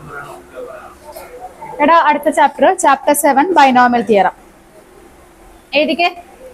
എടാ അടുത്ത chapter chapter seven binomial theorem എഴുതിക്കേ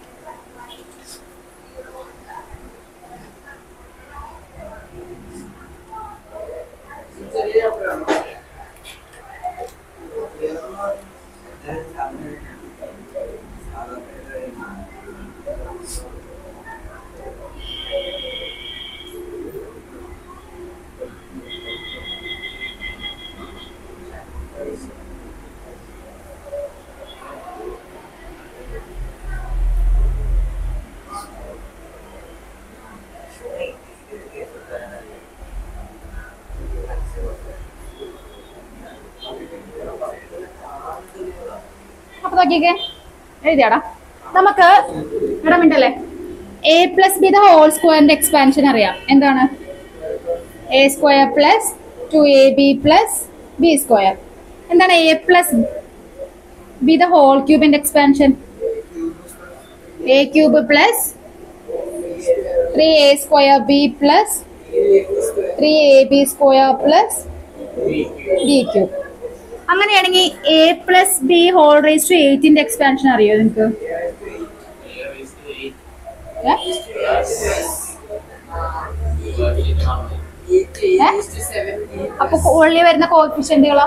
അപ്പൊ നോക്കിക്കേ എഴുതിയാടാ നമുക്ക് എടാ മിണ്ടല്ലേ A plus B the whole സ്ക്വയറിന്റെ എക്സ്പാൻഷൻ അറിയാം എന്താണ് A square plus two A B plus B square എന്താണ് A plus B the whole ക്യൂബിന്റെ expansion A cube plus three A square B plus three A B square plus B cube അങ്ങനെയാണെങ്കിൽ A plus B whole raise to എയ്റ്റിന്റെ expansion അറിയോ നിങ്ങക്ക് ഏ? അപ്പൊ ഉള്ളി വരുന്ന കോഫിഷ്യന്റുകളോ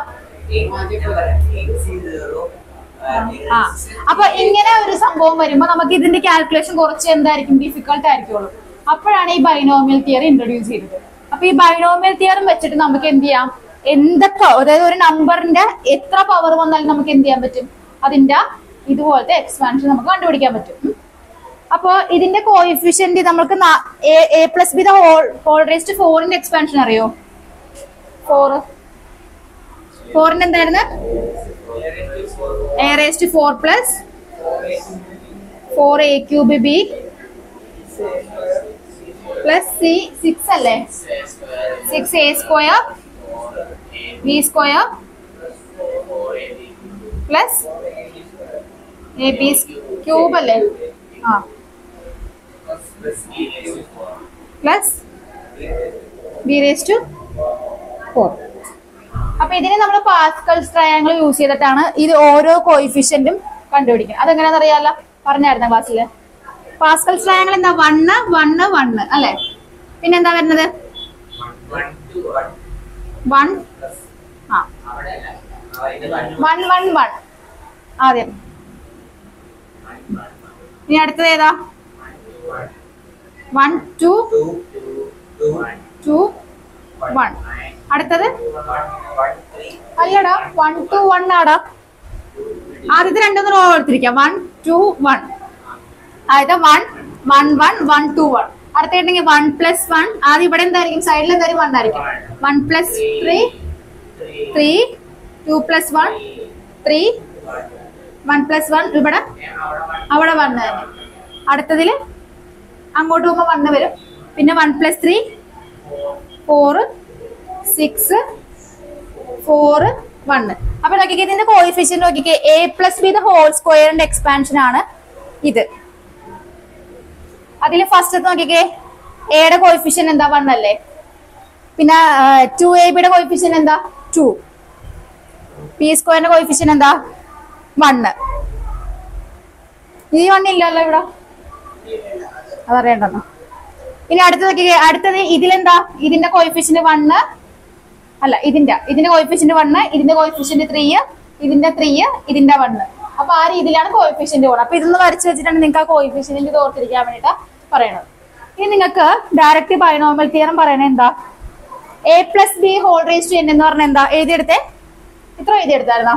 ആ അപ്പൊ ഇങ്ങനെ ഒരു സംഭവം വരുമ്പോ നമുക്ക് ഇതിന്റെ കാൽക്കുലേഷൻ കുറച്ച് എന്തായിരിക്കും ഡിഫിക്കൽട്ട് ആയിരിക്കുള്ളൂ അപ്പോഴാണ് ഈ ബൈനോമിയൽ തിയറി ഇൻട്രൊഡ്യൂസ് ചെയ്തത് അപ്പൊ ഈ ബൈനോമിയൽ തിയറും വെച്ചിട്ട് നമുക്ക് എന്ത് ചെയ്യാം എന്തൊക്കെ അതായത് ഒരു നമ്പറിന്റെ എത്ര പവർ വന്നാലും നമുക്ക് എന്ത് ചെയ്യാൻ പറ്റും അതിന്റെ ഇതുപോലത്തെ എക്സ്പാൻഷൻ നമുക്ക് കണ്ടുപിടിക്കാൻ പറ്റും ഉം. അപ്പോ ഇതിന്റെ കോയിഫിഷ്യന്റ് നമ്മൾക്ക് A plus B the whole whole raised ഫോറിന്റെ എക്സ്പാൻഷൻ അറിയോ ഫോർ ഫോറിന്റെ എന്തായിരുന്നു A raised four plus four A cube B plus C six അല്ലേ six A square B square plus A B cube അല്ലേ ആ plus B raise to four അപ്പൊ ഇതിന് നമ്മൾ പാസ്കൽസ് ട്രയാങ്കിൾ യൂസ് ചെയ്തിട്ടാണ് ഇത് ഓരോ കോയിഫിഷ്യന്റും കണ്ടുപിടിക്കുന്നത് അതെങ്ങനെയാണെന്ന് അറിയാലോ പറഞ്ഞായിരുന്ന ക്ലാസ്സില് പാസ്കൽസ് ട്രയാങ്കിൾ എന്താ വണ്ണ് വണ്ണ് വണ്ണ് അല്ലെ പിന്നെന്താ വരുന്നത് വൺ ആ വൺ വൺ വൺ ആദ്യം ഇനി അടുത്തത് ഏതാ വൺ ടു ടു വൺ അടുത്തത് അല്ലടാ വൺ ടു വൺ ആടാ ആദ്യത്തെ രണ്ടൊന്ന് റോ എടുത്തിരിക്കാം വൺ ടു വൺ അതായത് one one one one two one അടുത്തുണ്ടെങ്കിൽ വൺ പ്ലസ് വൺ ആദ്യം ഇവിടെ എന്തായിരിക്കും സൈഡിൽ എന്തായാലും വൺ ആയിരിക്കും one plus three three two plus one three one plus one ഇവിടെ അവിടെ വൺ തന്നെ അടുത്തതില് അങ്ങോട്ട് പോകുമ്പോൾ വണ്ണ് വരും പിന്നെ one plus three four six four one അപ്പൊ നോക്കിക്കേ ഇതിന്റെ കോയിഫിഷ്യൻ നോക്കിക്കേ A plus B the whole സ്ക്വയറിന്റെ എക്സ്പാൻഷൻ ആണ് ഇത് അതിൽ ഫസ്റ്റ് നോക്കിക്കേ എയുടെ കോയിഫിഷ്യൻ എന്താ വൺ അല്ലേ പിന്നെ ടു എ ബിയുടെ കോയിഫിഷ്യൻ എന്താ ടു പി സ്ക്വയറിന്റെ കോയിഫിഷ്യൻ എന്താ വണ്ണ് ഈ വണ്ണ് ഇല്ലല്ലോ ഇവിടെ അതറിയണ്ടെന്നോ ഇനി അടുത്തത് നോക്കിക്കേ അടുത്തത് ഇതിലെന്താ ഇതിന്റെ കോയിഫിഷ്യന്റ് വണ്ണ് അല്ല ഇതിന്റെ ഇതിന്റെ കോയിഫിഷ്യന്റ് വണ്ണ് ഇതിന്റെ കോയിഫിഷ്യന്റ് ത്രീ ഇതിന്റെ ത്രീ ഇതിന്റെ വണ്ണ് അപ്പൊ ആ രീതിയിലാണ് കോയിഫിഷ്യന്റ് പോണത് അപ്പൊ ഇതൊന്ന് വരച്ച് വെച്ചിട്ടാണ് നിങ്ങൾക്ക് ആ കോയിഫിഷ്യന്റ് ഇത് ഓർത്തിരിക്കാൻ വേണ്ടിട്ട് പറയണത് ഇനി നിങ്ങൾക്ക് ഡയറക്റ്റ് ബൈനോമൽ തിയറം പറയണത് എന്താ A plus B whole raise to N എന്ന് പറഞ്ഞ എന്താ എഴുതിയെടുത്തേ ഇത്ര എഴുതിയെടുത്തായിരുന്നോ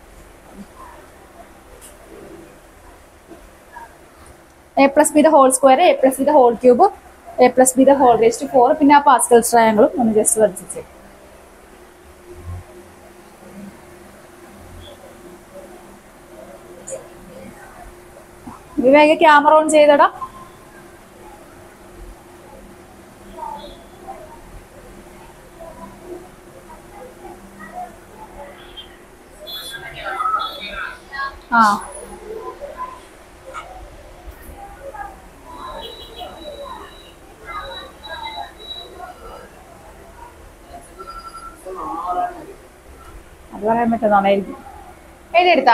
A plus B the whole square A plus B the whole cube A plus B the whole raise to four പിന്നെ ആ പാസ്കൽ ട്രയാങ്കിളും ഒന്ന് ജസ്റ്റ് വരച്ചിട്ട് വിവേക ക്യാമറ ഓൺ ചെയ്തടാ ആ അത് പറയാൻ പറ്റുന്നതായിരിക്കും എഴുതിയെടുത്താ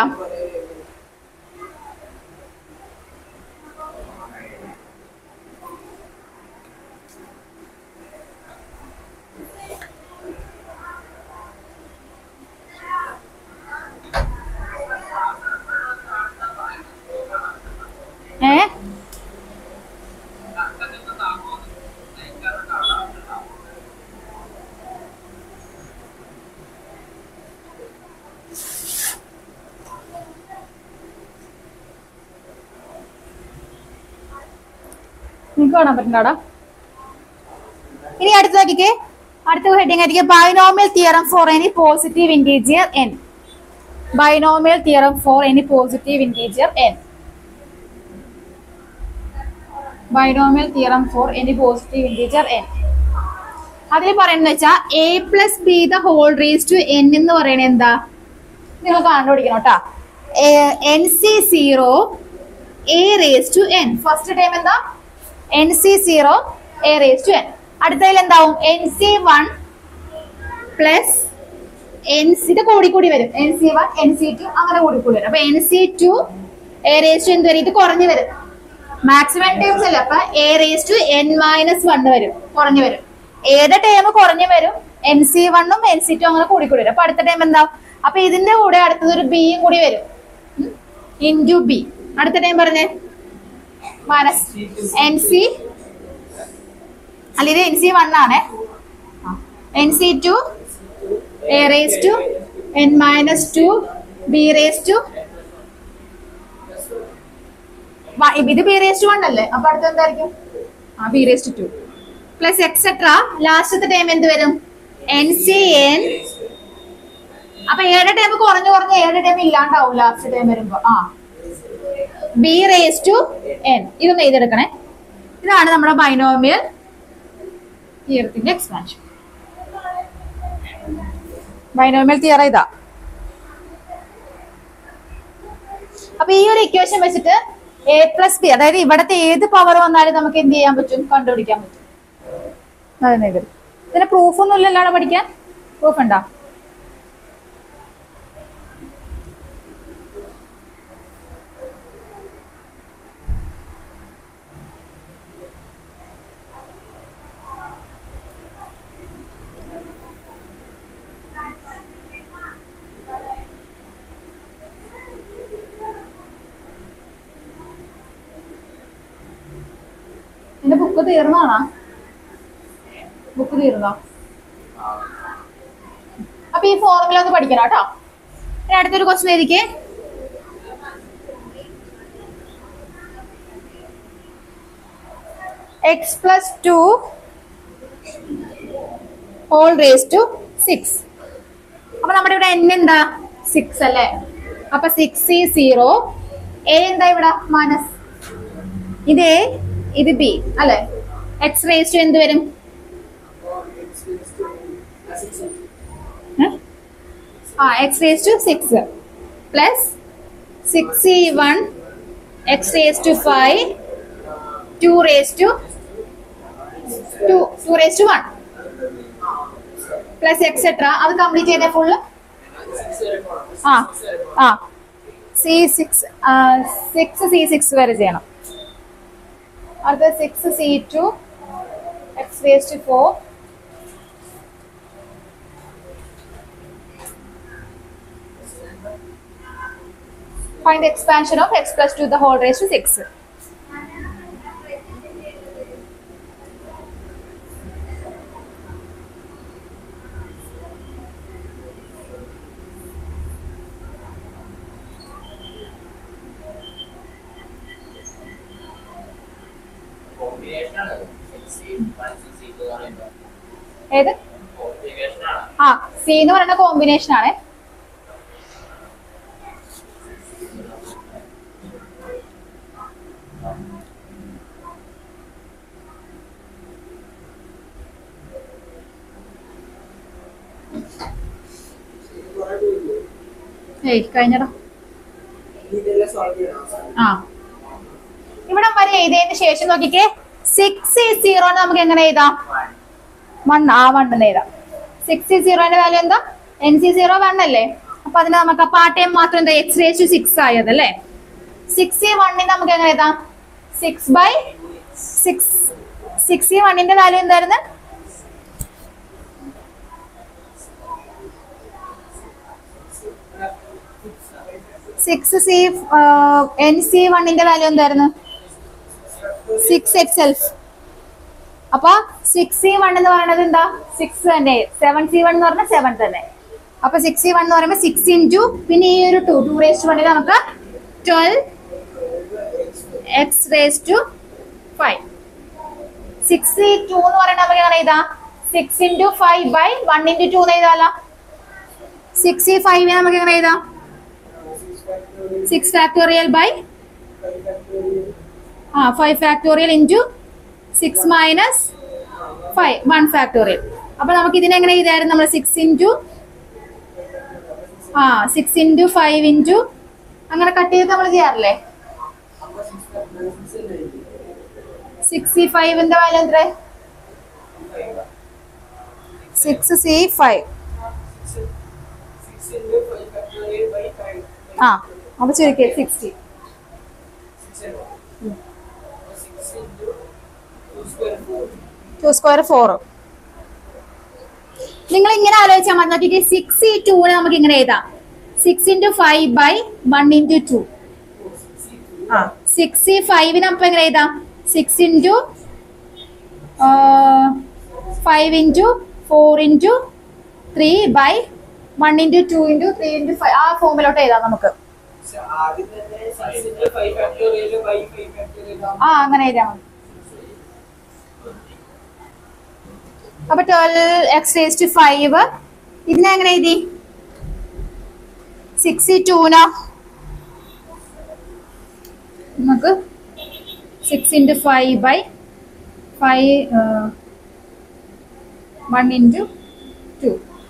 ഏ നിങ്ങക്ക് കാണാൻ പറ്റുന്നടാ ഇനി അടുത്ത നോക്കിക്കേ അടുത്ത ഹെഡിങ് ആയിരിക്കും binomial theorem for any positive integer N binomial theorem for any positive integer N binomial theorem for any positive integer N അതിൽ പറയുന്നത് വെച്ചാൽ A plus B the whole raise to N എന്ന് പറയണത് എന്താ നിങ്ങൾ കണ്ടുപിടിക്കണം കേട്ടാ N C zero A raise to N first time എന്താ N C zero A raise to N അടുത്തതിൽ എന്താവും N C one plus N C ഇത് കൂടി കൂടി വരും N C one N C two അങ്ങനെ കൂടി കൂടി വരും അപ്പൊ N C two A raise to എന്ത് വരും ഇത് കുറഞ്ഞു വരും മാക്സിമം ടേംസ് അല്ല അപ്പൊ A raise to N minus one വരും കുറഞ്ഞു വരും ഏത് ടൈം കുറഞ്ഞു വരും എൻ സി വണ്ണും എൻ സി ടു അങ്ങനെ കൂടി കൂടി വരും അപ്പൊ അടുത്ത ടൈം എന്താ അപ്പൊ ഇതിന്റെ കൂടെ അടുത്തത് ഒരു ബിയും കൂടി വരും ഇൻറ്റു ബി അടുത്ത ടൈം പറഞ്ഞേ മൈനസ് എൻ സി അല്ല ഇത് എൻ സി വൺ ആണ് N C two A raise to N minus two B raise to ഇത് ബി റേസ് ടു വൺ അല്ലേ അപ്പൊ അടുത്ത എന്തായിരിക്കും ആ B raise to two plus etcetera ലാസ്റ്റത്തെ ടൈം എന്ത് വരും എൻ സി എൻ അപ്പൊ ഏഴ് ടൈം കുറഞ്ഞു കുറഞ്ഞ് ഏഴ് ടൈം ഇല്ലാണ്ടാവും ലാസ്റ്റ് ടൈം വരുമ്പോ ആ ബി റേസ് ടു എൻ ഇതൊന്ന് എഴുതിയെടുക്കണേ ഇതാണ് നമ്മുടെ ബൈനോമിയൽ തിയറത്തിന്റെ എക്സ്പാൻഷൻ ബൈനോമിയൽ തിയറ ഇതാ അപ്പൊ ഈ ഒരു ഇക്വേഷൻ വെച്ചിട്ട് എ പ്ലസ് ബി അതായത് ഇവിടത്തെ ഏത് പവർ വന്നാലും നമുക്ക് എന്ത് ചെയ്യാൻ പറ്റും കണ്ടുപിടിക്കാൻ പറ്റും അതെന്നെ ഇത് ഇതിന് പ്രൂഫ് ഒന്നും ഇല്ലല്ലാണ് പഠിക്കാൻ പ്രൂഫ് ഉണ്ടോ നിന്റെ ബുക്ക് തീർന്നാണോ ബുക്ക് തീർന്നോ അപ്പൊ ഈ ഫോർമുല ഒന്ന് പഠിക്കണം കേട്ടോ ഇനി അടുത്തൊരു ക്വസ്റ്റൻ എഴുതിക്കേ X plus two whole raise to six അപ്പൊ നമ്മുടെ ഇവിടെ എൻ എന്താ സിക്സ് അല്ലേ അപ്പൊ സിക്സ് ഈ സീറോ എ എന്താ ഇവിടെ മൈനസ് ഇത് എ ഇത് ബി അല്ലെ എക്സ് റേസ് ടു എന്ത് വരും ഏ? ആ x raise to six plus six ഇ one x raise to five two raise to two two raise to one plus etcetera അത് കംപ്ലീറ്റ് ചെയ്തേ ഫുള്ള് ആ ആ C six six C six വരെ ചെയ്യണം അടുത്ത six C two x raise to four Find the expansion of x plus 2 the whole raised to 6. ഏത് ആ C എന്ന് പറയുന്ന കോമ്പിനേഷൻ ആണ് ഏയ് കഴിഞ്ഞടാ ആ ഇവിടെ വരെ എഴുതിയതിന് ശേഷം നോക്കിക്കേ സിക്സ് സീറോ നമുക്ക് എങ്ങനെ എഴുതാം വൺ ആ വൺ എന്ന് എഴുതാം സിക്സ് സീറോന്റെ വാല്യൂ എന്താ എൻ സി സീറോ വൺ അല്ലേ അപ്പൊ അതിന് നമുക്ക് അപ്പൊ ആ ടൈം മാത്രം എന്താ എക്സ് റേസ് ടു സിക്സ് ആയത് അല്ലേ സിക്സ് സി വണ്ണിന് നമുക്ക് എങ്ങനെ എഴുതാം six by six six C വണ്ണിന്റെ വാല്യൂ എന്തായിരുന്നു സിക്സ് സി എൻ സി വണ്ണിന്റെ വാല്യൂ എന്തായിരുന്നു സിക്സ് എക്സ് എൽഫ് അപ്പൊ സിക്സ് സി വൺ എന്ന് പറയുന്നത് എന്താ സിക്സ് തന്നെ സെവൻ സി വൺ എന്ന് പറഞ്ഞാൽ സെവൻ തന്നെ അപ്പൊ സിക്സ് സി വൺ എന്ന് പറയുമ്പോൾ സിക്സ് ഇൻറ്റു പിന്നെ ഈ ഒരു ടു ടു റേസ് ടു വണ്ണിൽ നമുക്ക് twelve x raise to five six C two എന്ന് പറയുന്നത് നമുക്ക് എങ്ങനെ എഴുതാം six into five by one into two എന്ന് എഴുതാലോ സിക്സ് സി ഫൈവ് നമുക്ക് എങ്ങനെ എഴുതാം സിക്സ് ഫാക്ടോറിയൽ ബൈ ആ five factorial into six minus five one factorial അപ്പൊ നമുക്ക് ഇതിനെ എങ്ങനെ ചെയ്തായിരുന്നു നമ്മൾ സിക്സ് ഇൻറ്റു ആ സിക്സ് ഇൻറ്റു ഫൈവ് ഇൻറ്റു അങ്ങനെ കട്ട് ചെയ്ത് നമ്മൾ ചെയ്യാറില്ലേ സിക്സ് ഫൈവിന്റെ വാല്യൂ എത്ര സിക്സ് സി ഫൈവ് ആ അപ്പൊ ചുരുക്കി സിക്സ്റ്റി ടു സ്ക്വയർ ഫോർ നിങ്ങൾ ഇങ്ങനെ ആലോചിച്ചാൽ മതി നോക്കിയിട്ട് സിക്സ് ഈ ടൂനെ നമുക്ക് ഇങ്ങനെ എഴുതാം six into five by one into two ആ സിക്സ് ഈ ഫൈവിന് അപ്പം എങ്ങനെ എഴുതാം six into five into four into three by one into two into three into five ആ ഫോമിലോട്ട് എഴുതാം നമുക്ക് ആദ്യം തന്നെ സിക്സിന്റെ five factorial by five factorial ആ അങ്ങനെ എഴുതാം മതി അപ്പൊ twelve x raise to five ഇതിനെ എങ്ങനെ എഴുതി സിക്സ് ടൂനോ നമുക്ക് six into five by five one into two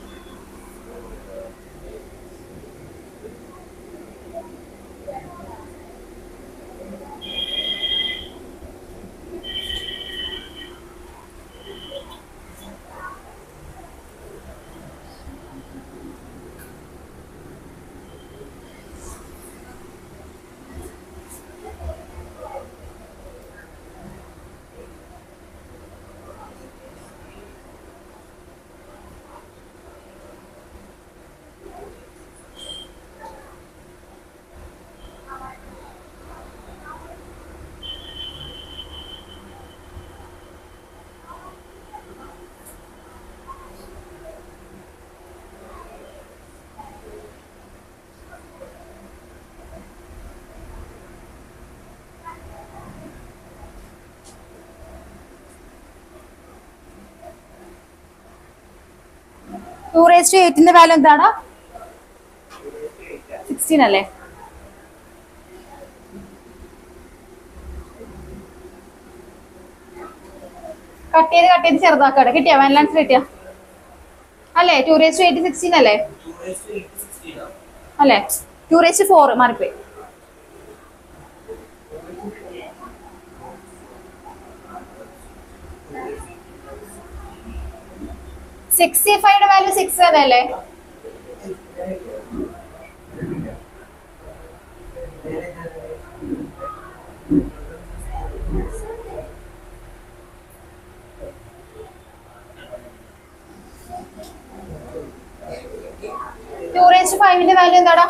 two raise to എയ്റ്റിന്റെ വാല്യൂ എന്താണ് സിക്സ്റ്റീൻ അല്ലേ കട്ട് ചെയ്ത് കട്ട് ചെയ്ത് ചെറുതാക്കാടെ കിട്ടിയാ വാൻലാൻസ് കിട്ടിയ അല്ലേ two raise to eight sixteen അല്ലേ അല്ലേ ടു റേസ് ഫോർ മാറിപ്പോയി സിക്സ്റ്റി ഫൈവ് വാല്യൂ സിക്സ് അല്ലേ ടു റേസ് ഫൈവിന്റെ വാല്യൂ എന്താടാ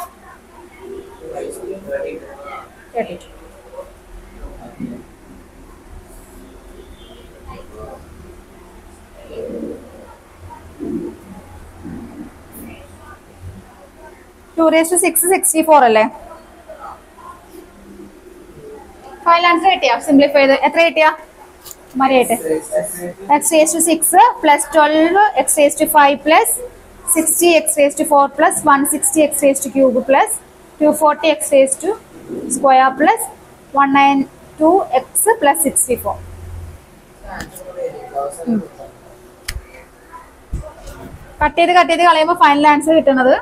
thirty two two raise six sixty four അല്ലേ ഫൈനൽ ആൻസർ കിട്ടിയാ സിംപ്ലിഫൈ ചെയ്ത് എത്ര കിട്ടിയാ മറിയായിട്ട് x raise to six plus twelve x raise to five plus sixty x raise to four plus one sixty x raise to cube plus two forty x raise to square plus one nine two x plus sixty four cut ചെയ്ത് cut ചെയ്ത് കളയുമ്പോൾ final answer കിട്ടുന്നത്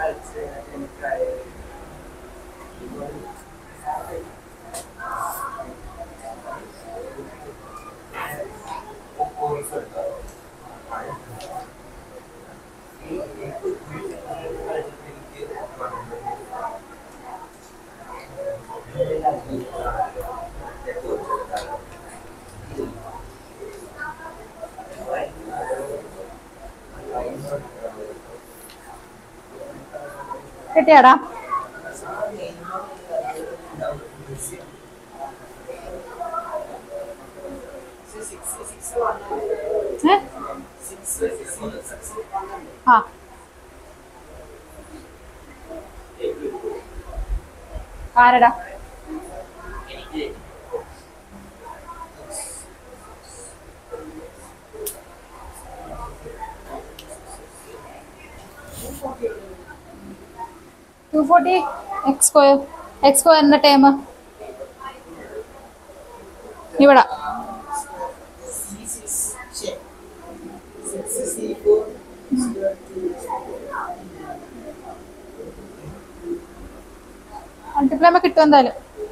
കിട്ടിയാടാ ഏ ആ ആരടാ two forty x square x സ്ക്വയറിന്റെ term ഇവിടെ മൾട്ടിപ്ലൈമ കിട്ടും എന്തായാലും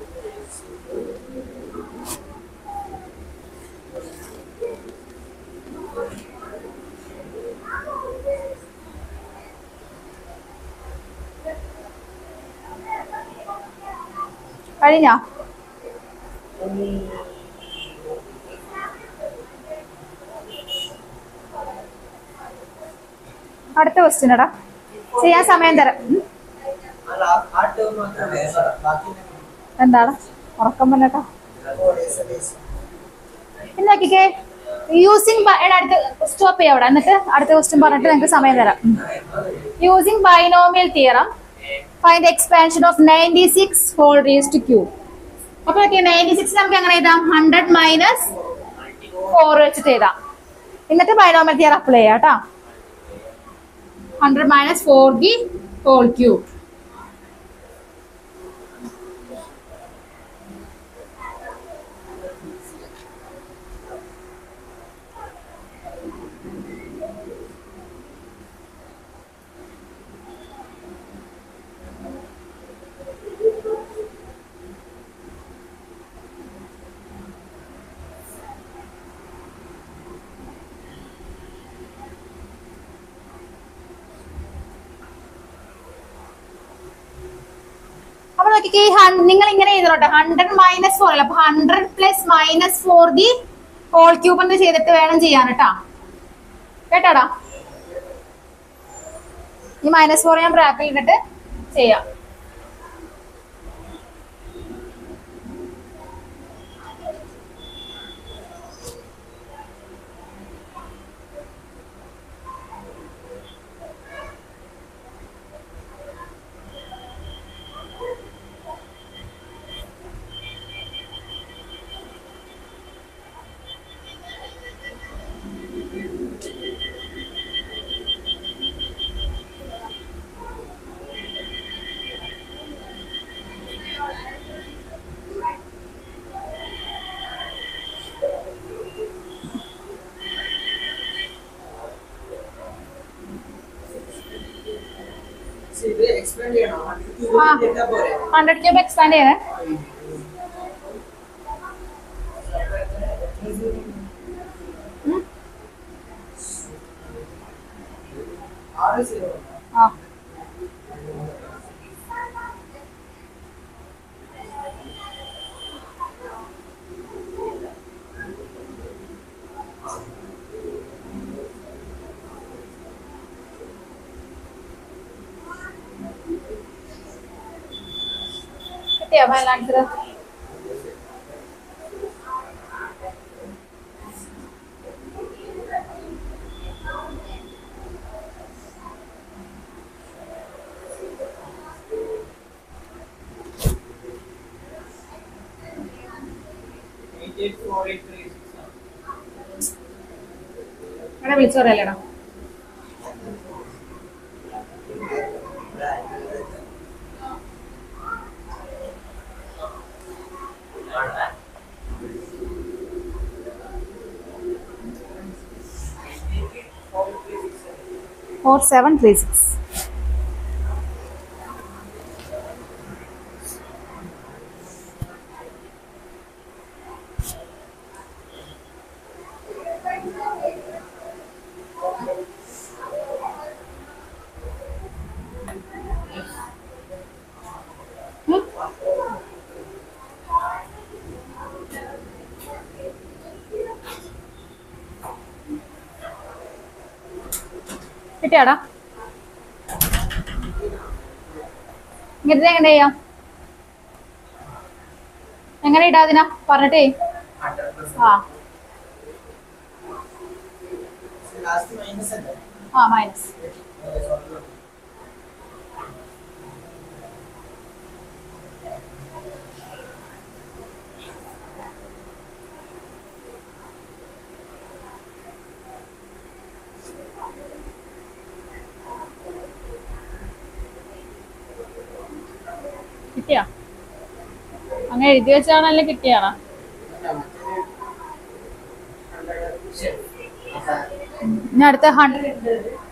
കഴിഞ്ഞാ അടുത്ത ക്വസ്റ്റ്യൻ എടാ ചെയ്യാൻ സമയം തരാം ഉം. എന്താണ് ഉറക്കം വന്നേട്ടാ എന്നാക്കിക്കേ യൂസിങ് അടുത്ത സ്റ്റോപ്പ് ചെയ്യാം അവിടെ എന്നിട്ട് അടുത്ത ക്വസ്റ്റ്യൻ പറഞ്ഞിട്ട് നിങ്ങൾക്ക് സമയം തരാം using binomial theorem find expansion of ninety six whole raise to cube അപ്പൊ നയൻറ്റി സിക്സ് നമുക്ക് എങ്ങനെ എഴുതാം ഹൺഡ്രഡ് മൈനസ് ഫോർ വെച്ചിട്ട് എഴുതാം എന്നിട്ട് ബൈനോമിയൽ തിയർ അപ്ലൈ ചെയ്യാം കേട്ടോ hundred minus four the whole cube അപ്പൊ നോക്കിക്കേ നിങ്ങൾ ഇങ്ങനെ എഴുതണോട്ടെ ഹൺഡ്രഡ് മൈനസ് ഫോർ അല്ല അപ്പൊ hundred plus minus four the whole cube എന്ന് ചെയ്തിട്ട് വേണം ചെയ്യാൻ കേട്ടാ കേട്ടാടാ ഈ മൈനസ് ഫോർ ഞാൻ ബ്രാക്കിൽ ഇട്ടിട്ട് ചെയ്യാം ഇത് എക്സ്പ്ലെയിൻ ചെയ്യണോ ആ. എന്താ പോരെ ഹൺഡ്രഡ് ക്യൂബ് എക്സ്പാൻഡ് ചെയ്യണേ ഉം. ആറ് സീറോ ആ കിട്ടിയോ final answer eight eight four eight three six ഇവിടെ വിളിച്ചു പറയല്ലേടാ ഫോർ സെവൻ ത്രീ സിക്സ് കിട്ടിയാടാ ഇങ്ങനത്തെ എങ്ങനെ ചെയ്യാം എങ്ങനെ ഇടാതിനാ പറഞ്ഞിട്ടേ ആ ലാസ്റ്റ് മൈനസ് അല്ലേ ആ മൈനസ് കിട്ടിയാ അങ്ങനെ എഴുതി വെച്ചാണല്ലേ കിട്ടിയാണോ ഇനി അടുത്ത ഹൺഡ്രഡ്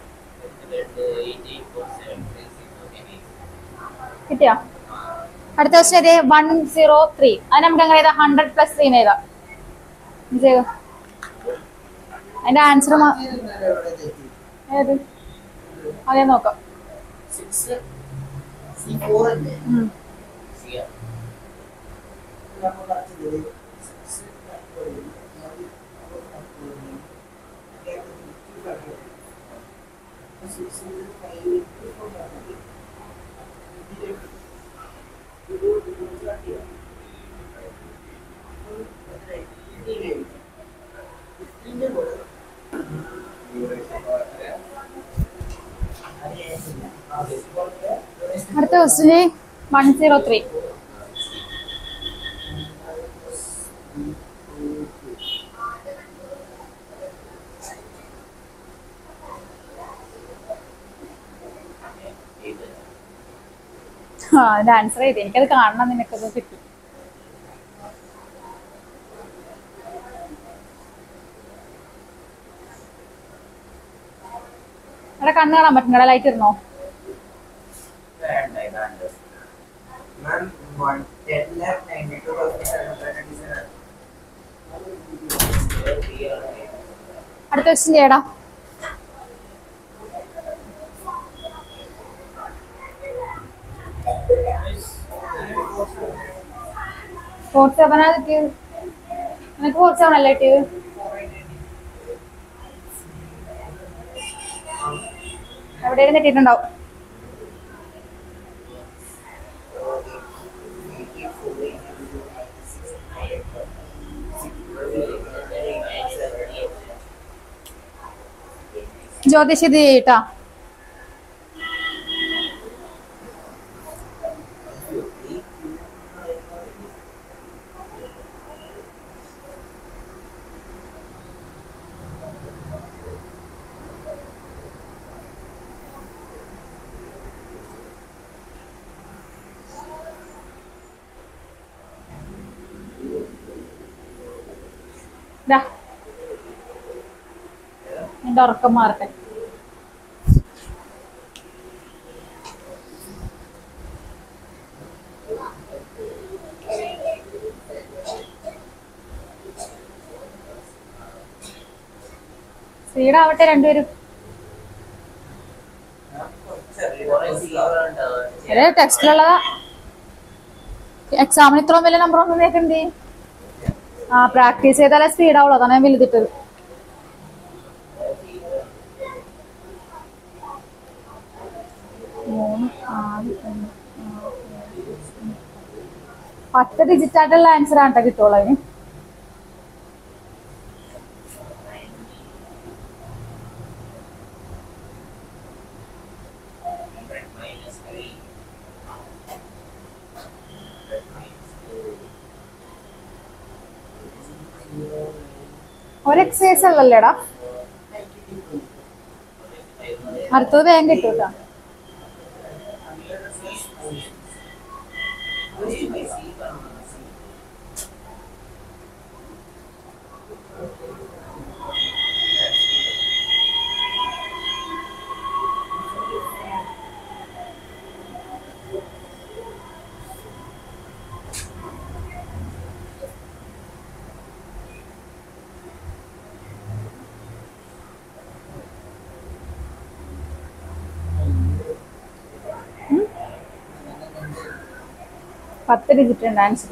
കിട്ടിയാ അടുത്ത ക്വസ്റ്റ്യൻ ഏത് വൺ സീറോ ത്രീ അത് നമുക്ക് അങ്ങനെ എഴുതാം ഹൺഡ്രഡ് പ്ലസ് ത്രീ എഴുതാം ഇത് ചെയ്തോ. അതിന്റെ ആൻസർ ഏത് അതേ നോക്കാം സിക്സ് സി ഫോർ അല്ലേ ഉം. നമ്മൾ പഠിച്ചത് സിക്സ് അടുത്ത ക്വസ്റ്റ്യൻ വൺ സീറോ ത്രീ ആ അതിന്റെ ആൻസർ ചെയ്ത് എനിക്കത് കാണണം നിനക്കത് കിട്ടി എടാ കണ്ണ് കാണാൻ പറ്റും ലൈറ്റ് ഇരുന്നോ Ma'am, one ten lakh ninety two thousand seven hundred ninety seven. അടുത്ത ക്വസ്റ്റ്യൻ ചെയ്യടാ ഫോർ സെവൻ ആ കിട്ടിയത് നിനക്ക് ഫോർ സെവൻ അല്ലേ കിട്ടിയത് എവിടെയും കിട്ടിയിട്ടുണ്ടാവും ജ്യോതിഷ് ഇത് ചെയ്യട്ടാ ദാ. എന്റെ ഉറക്കം മാറട്ടെ സ്പീഡാവട്ടെ രണ്ടുപേരും അതെ ടെക്സ്റ്റിലുള്ളതാ എക്സാമിന് ഇത്രയും വലിയ നമ്പർ ഒന്നും കേൾക്കണ്ടേ ആ പ്രാക്ടീസ് ചെയ്താലേ സ്പീഡ് ആവുള്ളൂ അതാണ് ഞാൻ വലുതിട്ടത് മൂന്ന് ആറ് ഒന്ന്, ആറ്, ഏഴ്, എട്ട്. പത്ത് ഡിജിറ്റ് ആയിട്ടുള്ള ആൻസർ ആണ് കേട്ടോ കിട്ടുള്ളൂ അതിന് ഒരു എക്സസൈസ് അല്ലല്ലേടാ അടുത്തത് വേഗം കിട്ടും കേട്ടോ പത്ത് ഡിജിറ്റ് ഉണ്ട് ആൻസർ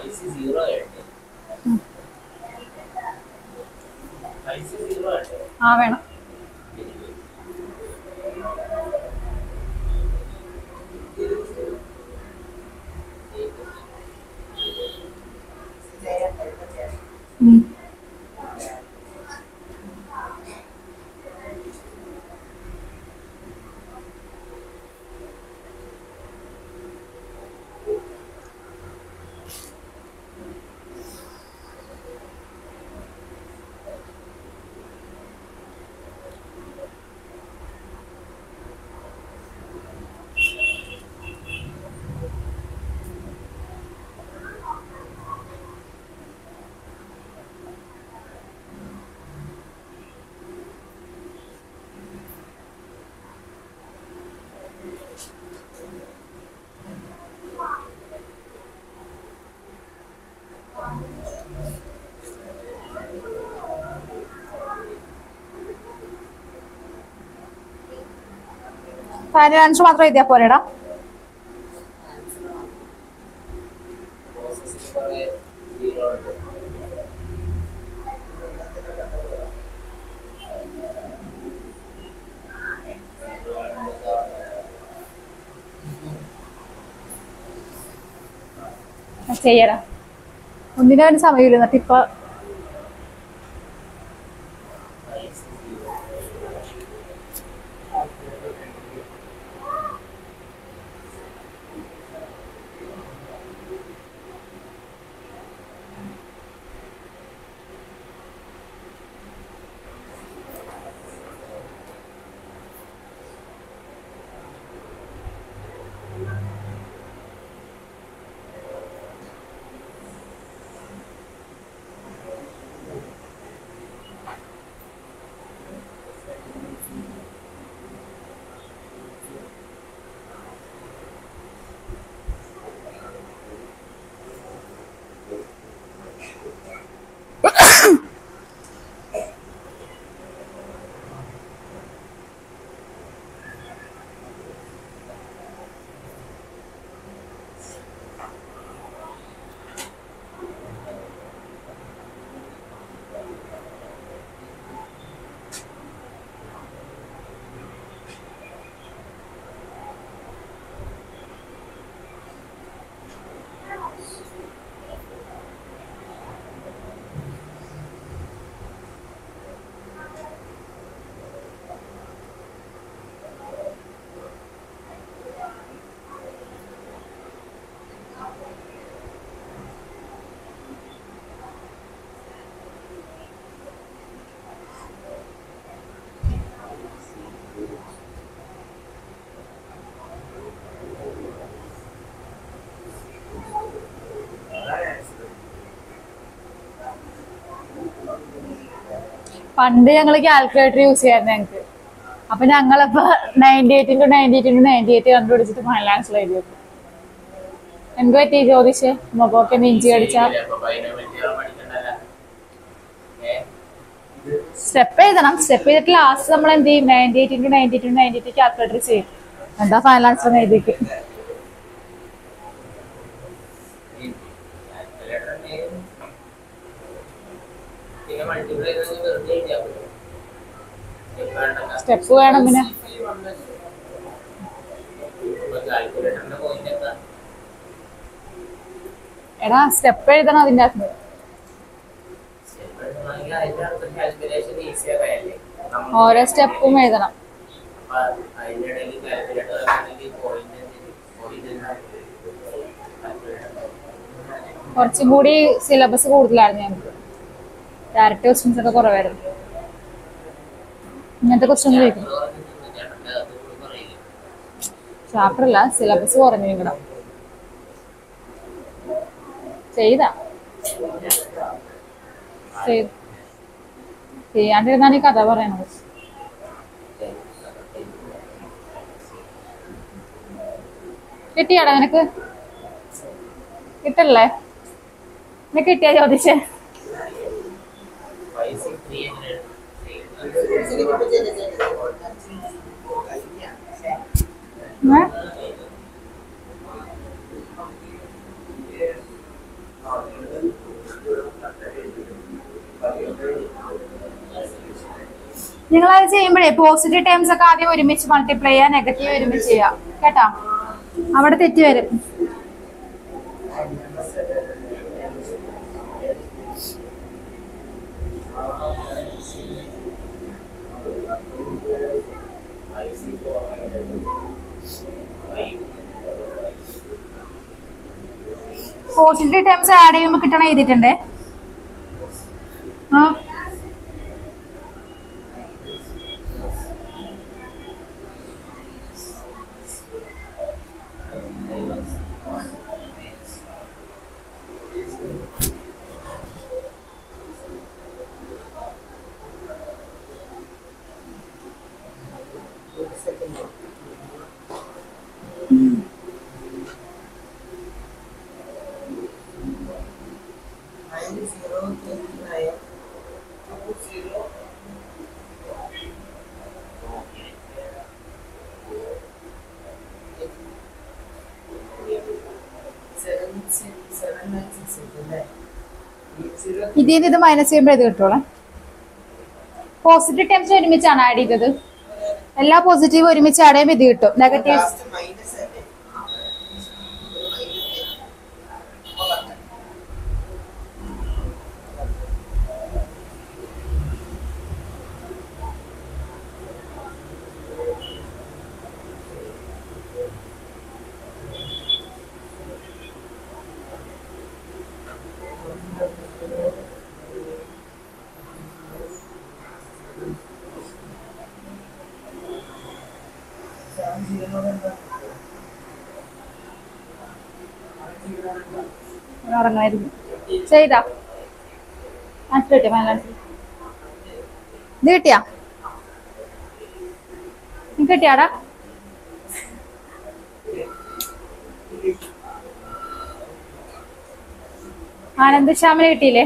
പൈസ സീറോ ആയിട്ട് പൈസ സീറോ ആയിട്ട് ആ വേണം ഉം. ഫൈനൽ ആൻസർ മാത്രം എഴുതിയാ പോരെടാ പ്രോസസ്സിംഗ് കുറേ സീറോ ഉണ്ട് ആ, ചെയ്യടാ ഒന്നിനും അവന് സമയമില്ല എന്നിട്ട് ഇപ്പൊ പൈസ സീറോ പണ്ട് ഞങ്ങൾ കാൽക്കുലേറ്റർ യൂസ് ചെയ്യായിരുന്നു ഞങ്ങൾക്ക് അപ്പൊ ഞങ്ങളിപ്പോ ninety eight into ninety eight into ninety eight കണ്ടുപിടിച്ചിട്ട് ഫൈനൽ ആൻസർ എഴുതി വെക്കും എന്ത് പറ്റി ചോദിച്ചേ മൊബോക്കെ നെഞ്ചി കടിച്ചാ അപ്പൊ ബൈനോമിയൽ പഠിക്കണ്ടല്ലോ ഏ സ്റ്റെപ്പ് എഴുതണം സ്റ്റെപ്പ് ചെയ്തിട്ട് ലാസ്റ്റ് നമ്മൾ എന്ത് ചെയ്യും ninety eight into ninety eight ninety eight calculator ചെയ്യും എന്താ ഫൈനൽ ആൻസർ എഴുതിക്ക് പിന്നെ മൾട്ടിപ്ലൈ ചെയ്ത് വെറുതെ എഴുതിയാൽ മതി സ്റ്റെപ്പ് വേണ്ടല്ലോ സ്റ്റെപ്പ് വേണം പിന്നെ കാൽക്കുലേറ്ററിന്റെ പോയിന്റ് എന്താ എടാ സ്റ്റെപ്പ് എഴുതണം അതിന്റെ അകത്ത് സ്റ്റെപ്പ് എടുക്കണമെങ്കിൽ അതിന്റെ അർത്ഥം കാൽക്കുലേഷൻ ഈസി ആകാനല്ലേ ഓരോ സ്റ്റെപ്പും എഴുതണം അപ്പൊ അതിന്റെ ഇടയിൽ കാൽക്കുലേറ്റർ ആണെങ്കിൽ പോയിന്റ് പോയിന്റ് എന്താ കുറച്ചും കൂടി സിലബസ് കൂടുതലായിരുന്നു ഞങ്ങൾക്ക് ഡയറക്റ്റ് ക്വസ്റ്റ്യൻസ് ഒക്കെ കുറവായിരുന്നു ഇങ്ങനത്തെ ക്വസ്റ്റ്യൻ ചോദിക്കും ചാപ്റ്റർ അല്ല സിലബസ് കുറഞ്ഞു നിങ്ങളുടെ ചെയ്താ ചെയ്ത് ചെയ്യാണ്ടിരുന്നാണ് ഈ കഥ പറയണത് കിട്ടിയാടാ നിനക്ക് കിട്ടല്ലേ നിനക്ക് കിട്ടിയാ ചോദിച്ചേ പൈസ ഫ്രീ എങ്ങനെ ഏ? നിങ്ങൾ അത് ചെയ്യുമ്പോഴേ പോസിറ്റീവ് ടേംസ് ഒക്കെ ആദ്യം ഒരുമിച്ച് മൾട്ടിപ്ലൈ ചെയ്യുക നെഗറ്റീവ് ഒരുമിച്ച് ചെയ്യാം കേട്ടോ അവിടെ തെറ്റ് വരും പോസിറ്റീവ് ടേംസ് ആഡ് ചെയ്യുമ്പോൾ കിട്ടണ എഴുതിയിട്ടുണ്ടേ ആ Nine zero three nine two zero seven six seven nine six അല്ലേ eight zero ഇതിൽ നിന്ന് ഇത് മൈനസ് ചെയ്യുമ്പോൾ ഇത് കിട്ടുള്ളൂ പോസിറ്റീവ് ടേംസ് ഒരുമിച്ചാണ് ആഡ് ചെയ്തത് എല്ലാ പോസിറ്റീവ് ഒരുമിച്ച് ആഡ് ചെയ്യുമ്പോൾ ഇത് കിട്ടും നെഗറ്റീവ് ലാസ്റ്റ് മൈനസ് അല്ലേ seven zero എന്താ ഇറങ്ങായിരുന്നു ചെയ്താ ആൻസർ കിട്ടിയ ഫൈനൽ ആൻസർ ഇത് കിട്ടിയാ നിനക്ക് കിട്ടിയാടാ ആനന്ദ് ശ്യാമിന് കിട്ടിയില്ലേ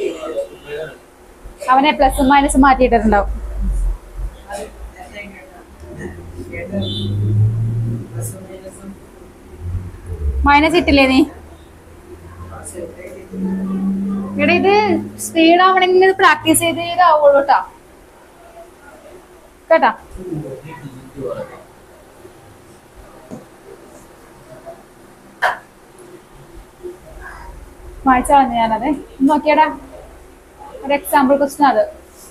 അവനെ പ്ലസും മൈനസും മാറ്റിയിട്ടിട്ടുണ്ടാവും പ്ലസും മൈനസും മൈനസ് ഇട്ടില്ലേ നീ ഇവിടെ ഇത് സ്പീഡ് ആവണമെങ്കിൽ പ്രാക്ടീസ് ചെയ്ത് ചെയ്താവുള്ളൂ കേട്ടാ കേട്ടാ വായിച്ച കളഞ്ഞു ഞാനത് നോക്കിയടാ ഒരു എക്സാമ്പിൾ ക്വസ്റ്റൻ അത്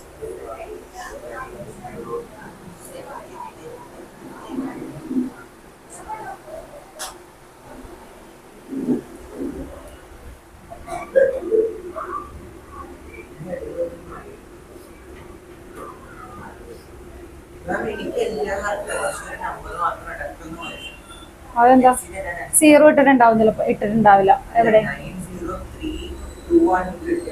മാം എനിക്ക് എല്ലാ പക്ഷേ നമ്പർ മാത്രം അടക്കുന്നു അതെന്താ സീറോ ഇട്ടിട്ടുണ്ടാവും ചിലപ്പോ ഇട്ടിട്ടുണ്ടാവില്ല എവിടെ nine zero three two one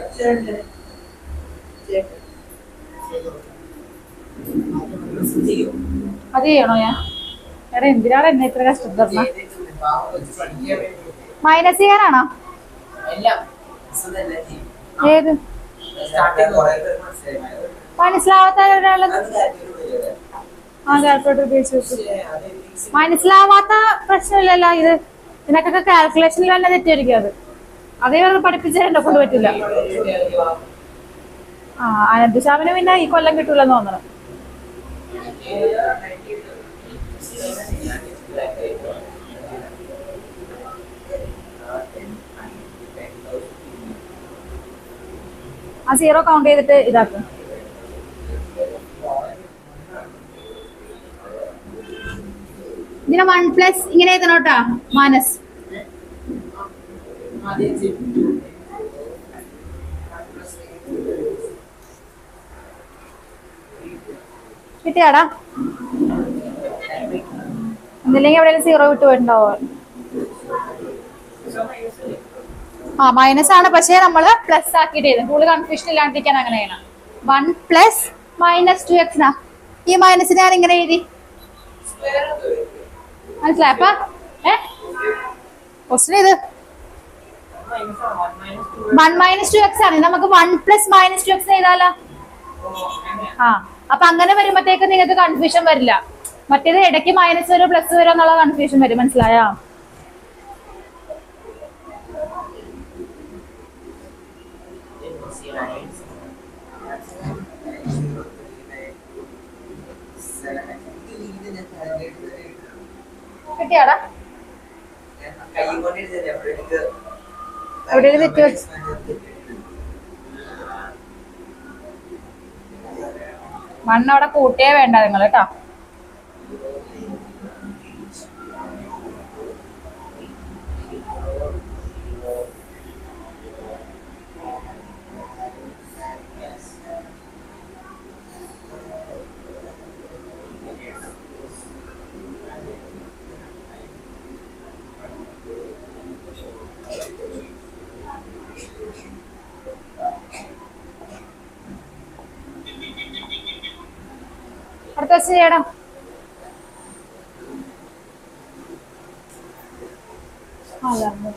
ചെയ്യോ അത് ചെയ്യണോ ഞാൻ എടാ എന്തിനാണ് എന്നെ ഇത്ര കഷ്ടപ്പെടുന്ന ചെയ്തിട്ടുണ്ട് പാവം വെച്ച് പഠിക്കാൻ വേണ്ടി മൈനസ് ചെയ്യാനാണോ എല്ലാം സുഖല്ലേ ചെയ്യും ഏത് സ്റ്റാർട്ടിങ് കുറെ പേര് മനസ്സിലായി മനസ്സിലാവാത്ത ഒരാളത് അത് കാര്യത്തിൽ വരിക ആ കാൽക്കുലേറ്റർ ഉപയോഗിച്ച് വെച്ചു പക്ഷേ അത് ഫിക്സ് മനസ്സിലാവാത്ത പ്രശ്നമില്ലല്ലോ ഇത് ഇതിനൊക്കെ കാൽക്കുലേഷനിൽ തന്നെ തെറ്റായിരിക്കും അത് അതേ വേറെ പഠിപ്പിച്ചാൽ എന്നെ കൊണ്ട് പറ്റില്ല ആ അനന്തശാമിന് പിന്നെ ഈ കൊല്ലം കിട്ടൂലെന്ന് തോന്നണം ആ സീറോ കൗണ്ട് ചെയ്തിട്ട് ഇതാക്കും ഇതിനെ വൺ പ്ലസ് ഇങ്ങനെ എഴുതണോട്ടാ മാനസ് കിട്ടിയാടാ ഒന്നില്ലെങ്കിൽ എവിടെയെങ്കിലും സീറോ വിട്ട് പോയിട്ടുണ്ടാവോ ആ മൈനസ് ആണ് പക്ഷേ നമ്മള് പ്ലസ് ആക്കിയിട്ട് ചെയ്തു കൂടുതൽ കൺഫ്യൂഷൻ ഇല്ലാണ്ടിരിക്കാൻ അങ്ങനെ ചെയ്യണം one plus minus two x ഈ മൈനസ് ഞാൻ ഇങ്ങനെ എഴുതി മനസ്സിലായ അപ്പൊ ഏ ക്വസ്റ്റൻ ഇത് വൺ മൈനസ് ടു എക്സ് ആണ് ഇത് നമുക്ക് one plus minus two x ചെയ്താലോ ആ അപ്പൊ അങ്ങനെ വരുമ്പോഴത്തേക്ക് നിങ്ങൾക്ക് കൺഫ്യൂഷൻ വരില്ല മറ്റേത് ഇടയ്ക്ക് മൈനസ് വരും പ്ലസ് വരും എന്നുള്ള കൺഫ്യൂഷൻ വരും മനസ്സിലായോ കിട്ടിയാടാ കൈ കൊണ്ട് എഴുതിയല്ലേ എവിടെയെടുത്ത് എവിടെയെങ്കിലും തെറ്റ് വെച്ച്- മണ്ണ് അവിടെ കൂട്ടിയേ വേണ്ട നിങ്ങൾ കേട്ടോ അടുത്ത വെച്ച് ചെയ്യണം അലർന്നു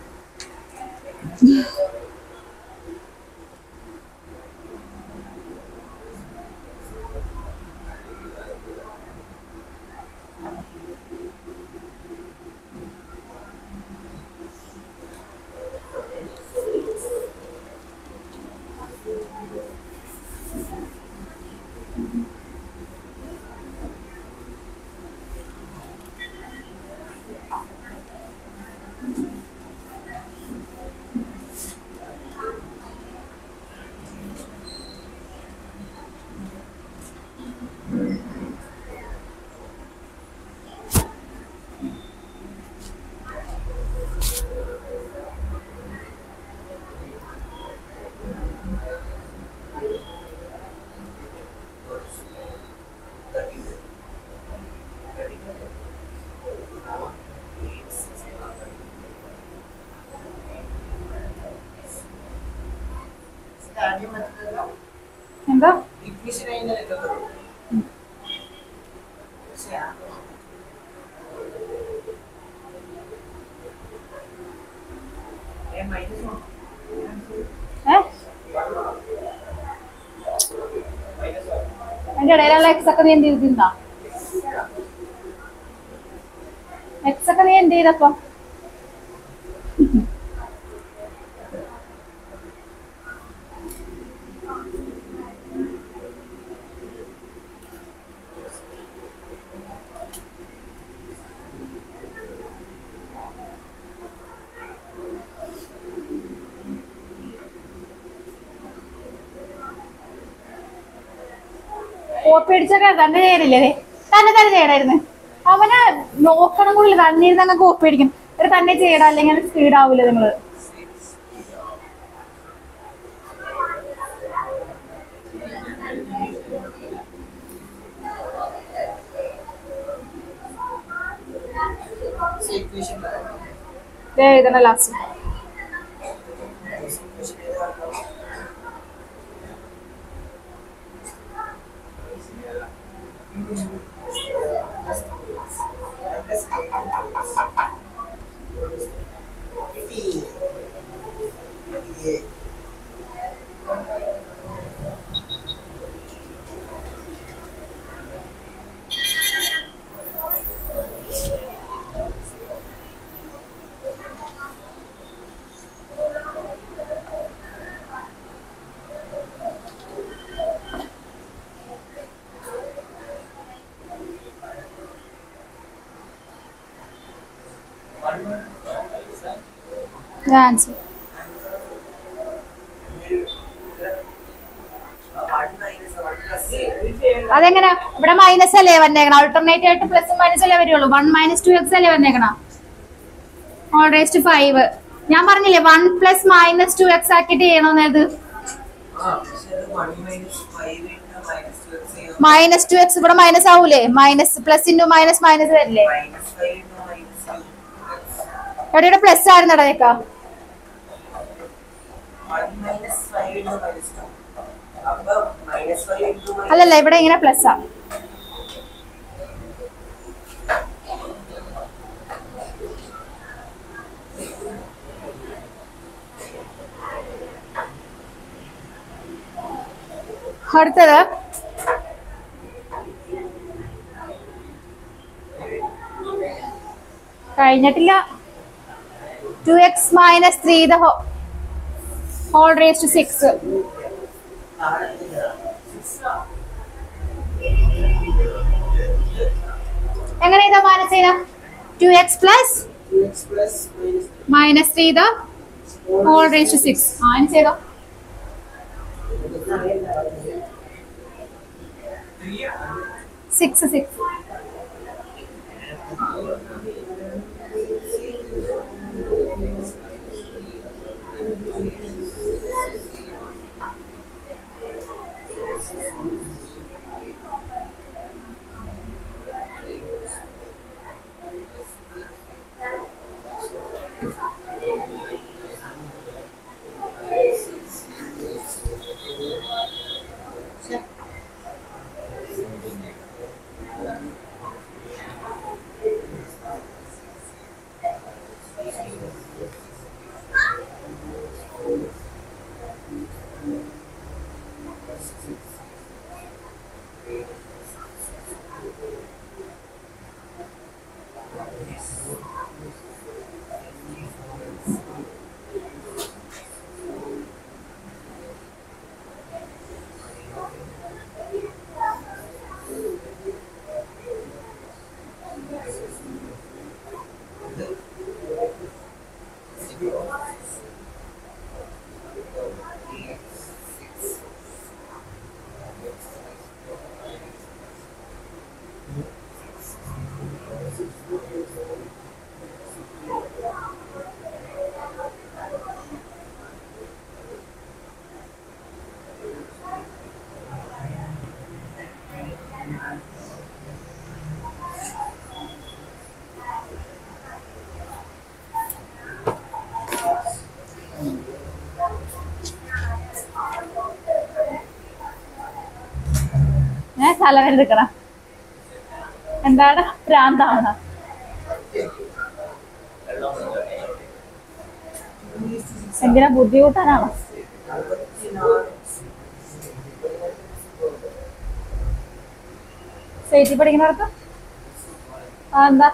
എന്താ ഇഗ്നിഷൻ അതിനല്ലേ മൈനസ് ഏ അതിന്റെ ഇടയിലുള്ള എക്സ് ഒക്കെ നീ എന്ത് ചെയ്തിരുന്നാ എക്സ് ഒക്കെ നീ എന്ത് ചെയ്തപ്പോ കോപ്പി അടിച്ചൊക്കെ തന്നെ ചെയ്യണില്ലേ ദേ? തന്നെ തന്നെ ചെയ്യണായിരുന്നു അവനെ നോക്കണം കൂടില്ല തന്നെ ഇരുന്ന് അങ്ങ് കോപ്പി അടിക്കും ഒരു തന്നെ ചെയ്യണം അല്ലെങ്കിൽ സ്പീഡ് ആവൂല നിങ്ങള് ഇക്വേഷൻ ദേ എഴുതണ ലാസ്റ്റ് ഇക്വേഷൻ ഏത് പറഞ്ഞു ആൻസർ അതെങ്ങനെ ഇവിടെ മൈനസ് അല്ലേ വന്നേക്കണം ഓൾട്ടർനേറ്റ് ആയിട്ട് പ്ലസ് മൈനസ് അല്ലേ വരുള്ളൂ വൺ മൈനസ് ടു എക്സ് അല്ലേ വന്നേക്കണം ഓൾ റേസ്റ്റ് ഫൈവ് ഞാൻ പറഞ്ഞില്ലേ one plus minus two x ആക്കിയിട്ട് ചെയ്യണമെന്നത് മൈനസ് ടു എക്സ് ഇവിടെ മൈനസ് ആവൂലേ minus plus into minus minus വരില്ലേ എവിടെയുടെ പ്ലസ് ആയിരുന്നു ഇടയേക്കാ അല്ലല്ല ഇവിടെ ഇങ്ങനെ പ്ലസ് ആ അടുത്തത് കഴിഞ്ഞിട്ടില്ല two x minus three the whole raise to six എങ്ങനെ ഇതാ മൈനസ് ചെയ്ത two x plus two x plus minus minus three the whole raise to six ആ ഇനി ചെയ്തോ സിക്സ് സിക്സ് ഞാൻ തലവേദന എടുക്കണം എന്താണ് ഭ്രാന്താവണ എന്തിനാ ബുദ്ധിമുട്ടാനാണോ സേറ്റി പഠിക്കുന്നിടത്ത് ആ എന്താ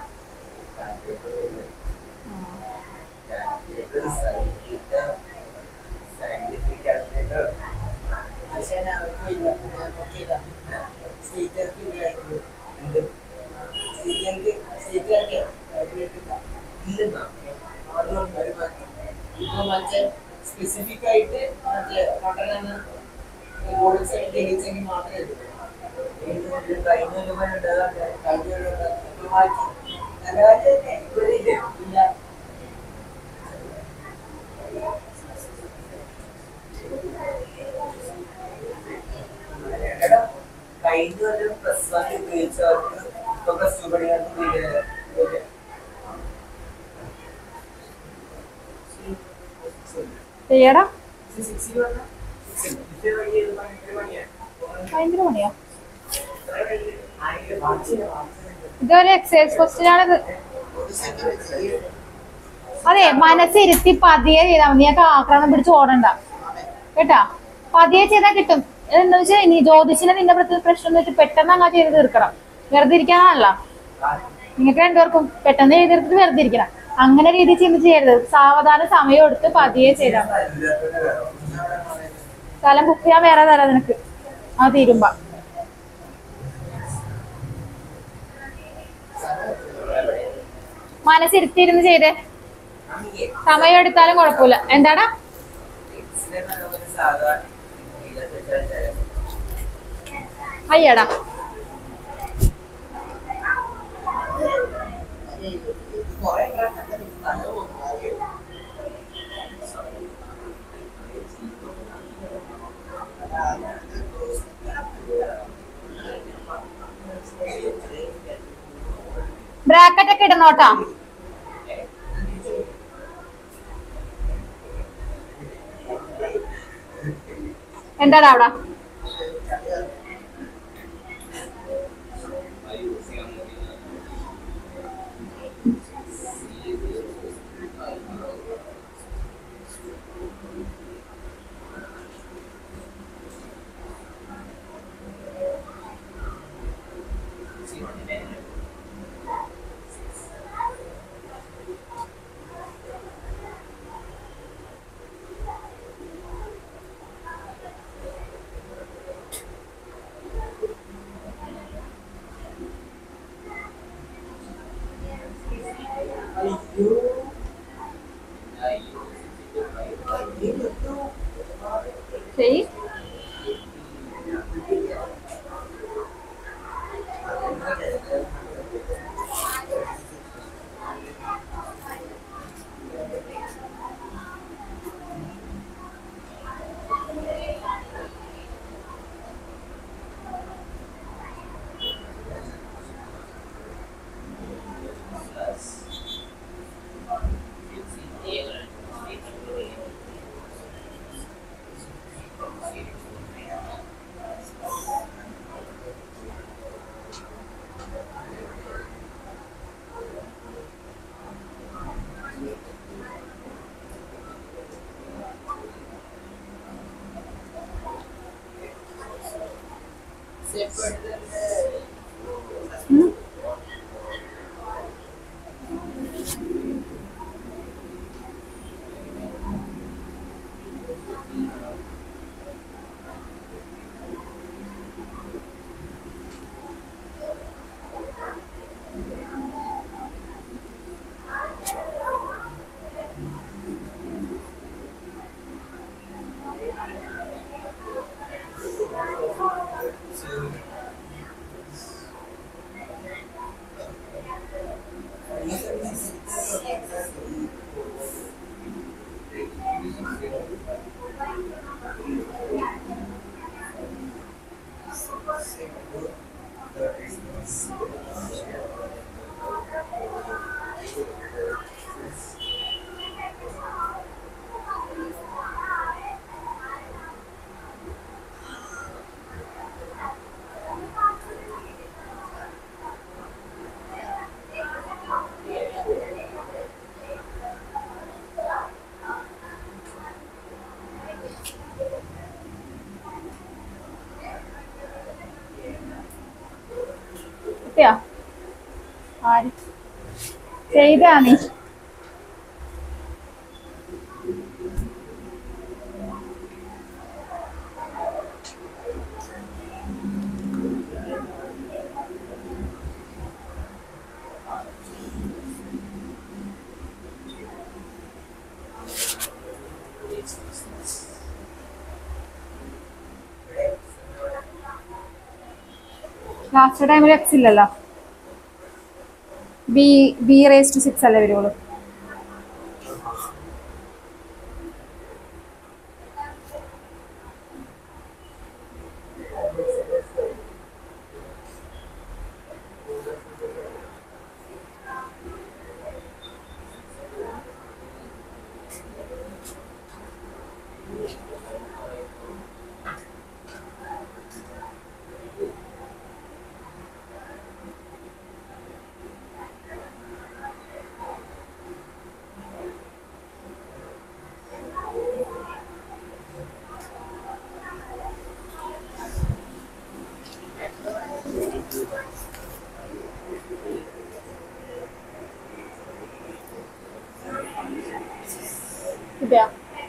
സയന്റിഫിക് കാൽക്കുലേറ്റർ പക്ഷേ ഞാൻ നോക്കിയില്ല ഞാൻ നോക്കിയില്ല സ്റ്റേറ്റർക്ക് ഇല്ലായിരുന്നു എന്ത് സ്റ്റേറ്റർക്ക് സ്റ്റേറ്റർക്ക് കാൽക്കുലേറ്റർ ഇല്ല ഇല്ലെന്നാ അതുകൊണ്ട് ഒരു മാറ്റം ഇപ്പൊ മറ്റേ സ്പെസിഫിക് ആയിട്ട് മറ്റേ പഠനം ബോർഡ് സൈഡ് ജയിച്ചെങ്കിൽ മാത്രമേ ഉള്ളൂ കഴിഞ്ഞ കഴിഞ്ഞ മാറ്റി നല്ല കാര്യം ഇവിടെ ഇല്ല എടാ, കഴിഞ്ഞ കൊല്ലം പ്ലസ് വൺ ഉപയോഗിച്ചവർക്ക് ഇപ്പൊ പ്ലസ് ടു പഠിക്കാൻ ചെയ്യടാ സിക്സ് പറഞ്ഞ ഭയങ്കര പണിയാ ഇതൊരു എക്സസൈസ് ക്വസ്റ്റ്യൻ ആണിത് അതെ മനസ്സിരുത്തി പതിയെ ചെയ്താൽ മതി നീയൊക്കെ ആക്രമണം പിടിച്ച് ഓടണ്ട കേട്ടാ പതിയെ ചെയ്താൽ കിട്ടും എന്താ വെച്ചാൽ ഇനി ജ്യോതിഷിനെ നിന്റെ പ്രത്യേക പ്രശ്നം എന്ന് വെച്ചാൽ പെട്ടെന്ന് അങ്ങ് ചെയ്ത് തീർക്കണം വെറുതെ ഇരിക്കാനല്ല നിങ്ങൾക്ക് രണ്ടുപേർക്കും പെട്ടെന്ന് ചെയ്ത് തീർത്തിട്ട് വെറുതെ ഇരിക്കണം അങ്ങനെ രീതി ചിന്തിച്ച് ചെയ്യരുത് സാവധാനം സമയം എടുത്ത് പതിയെ ചെയ്താൽ മതി സ്ഥലം ബുക്ക് ചെയ്യാൻ വേറെ തരാം നിനക്ക് ആ തീരുമ്പോ മനസ്സിരുത്തിയിരുന്ന് ചെയ്തേ സമയം എടുത്താലും കുഴപ്പമില്ല എന്താടാ സാധാരണ അയ്യടാ ബ്രാക്കറ്റ് ഒക്കെ ഇടണോട്ടാ എന്താടാ അവിടെ ചെയ് ഉം. കിട്ടിയാ ആര് ചെയ്താ നീ ലാസ്റ്റ് ടൈമിൽ എക്സ് ഇല്ലല്ലോ B B raise to six അല്ലേ വരുള്ളൂ കിട്ടിയാ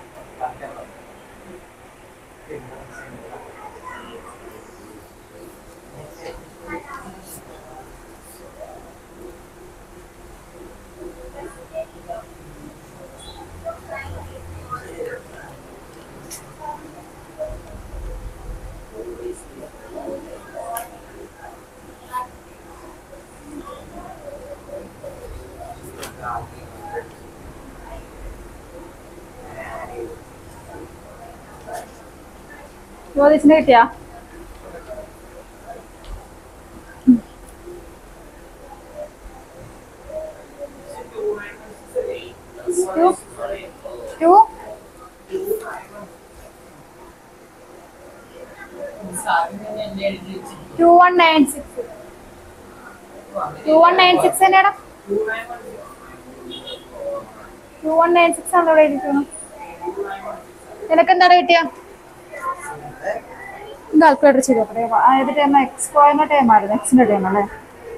ജ്യോതിഷിന് കിട്ടിയാ two two one nine six two one nine six തന്നെയാടാ ടു വൺ നയൻ സിക്സ് ആണല്ലോ ഇവിടെ ഇരിക്കുന്നത് നിനക്ക് എന്താണ് കിട്ടിയ കാൽക്കുലേറ്റർ ചെയ്ത് നോക്കട്ടെ ഏത് ടൈം എക്സ് പോയിന്റെ ടൈം ആയിരുന്നു എക്സിന്റെ ടൈം അല്ലേ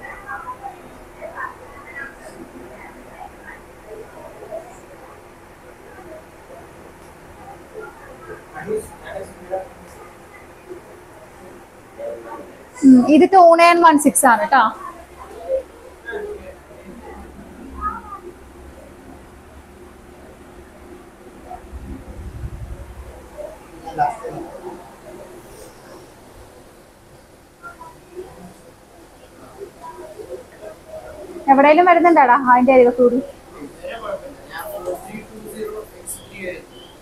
ഉം, ഇത് ടു നയൻ വൺ സിക്സ് ആണ് കേട്ടോ എവിടെയെങ്കിലും വരുന്നുണ്ടാടാ അതിന്റെ അരികത്തൂടി ഇതുവരെ കുഴപ്പമില്ല ഞാൻ four three two zero x three വരെ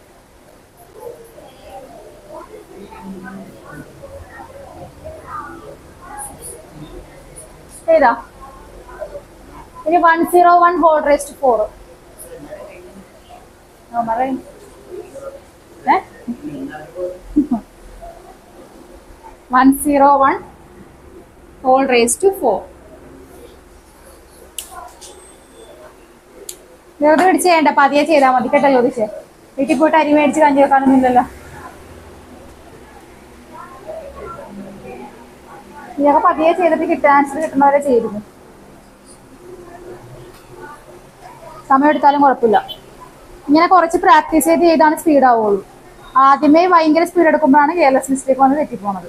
ഏതാ ഇനി one zero one whole raised four one zero one whole raised four വെറുതെ പിടിച്ച് ചെയ്യണ്ട പതിയെ ചെയ്താൽ മതി കേട്ടോ ചോദിച്ചേ വീട്ടിൽ പോയിട്ട് അരി മേടിച്ച് കഞ്ഞി വെക്കാനൊന്നുമില്ലല്ലോ ഇതൊക്കെ പതിയെ ചെയ്തിട്ട് കിട്ടുക ആൻസർ കിട്ടുന്നവരെ ചെയ്തിരുന്നു സമയം എടുത്താലും കുഴപ്പമില്ല ഇങ്ങനെ കുറച്ച് പ്രാക്ടീസ് ചെയ്ത് ചെയ്താണ് സ്പീഡ് ആവുള്ളൂ ആദ്യമേ ഭയങ്കര സ്പീഡ് എടുക്കുമ്പോഴാണ് കെയർലെസ് മിസ്റ്റേക്ക് വന്ന് തെറ്റിപ്പോണത്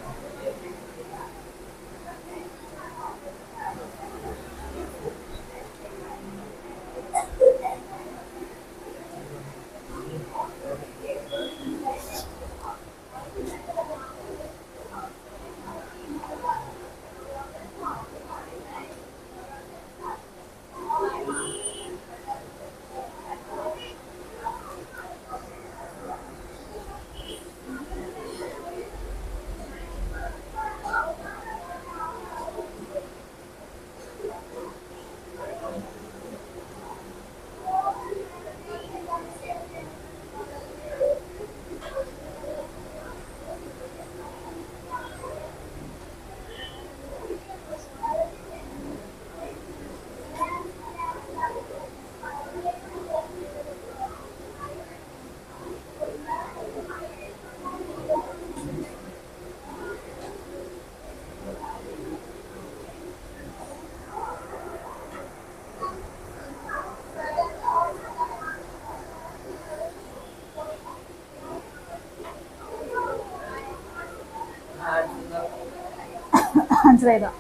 മനസ്സിലായതാ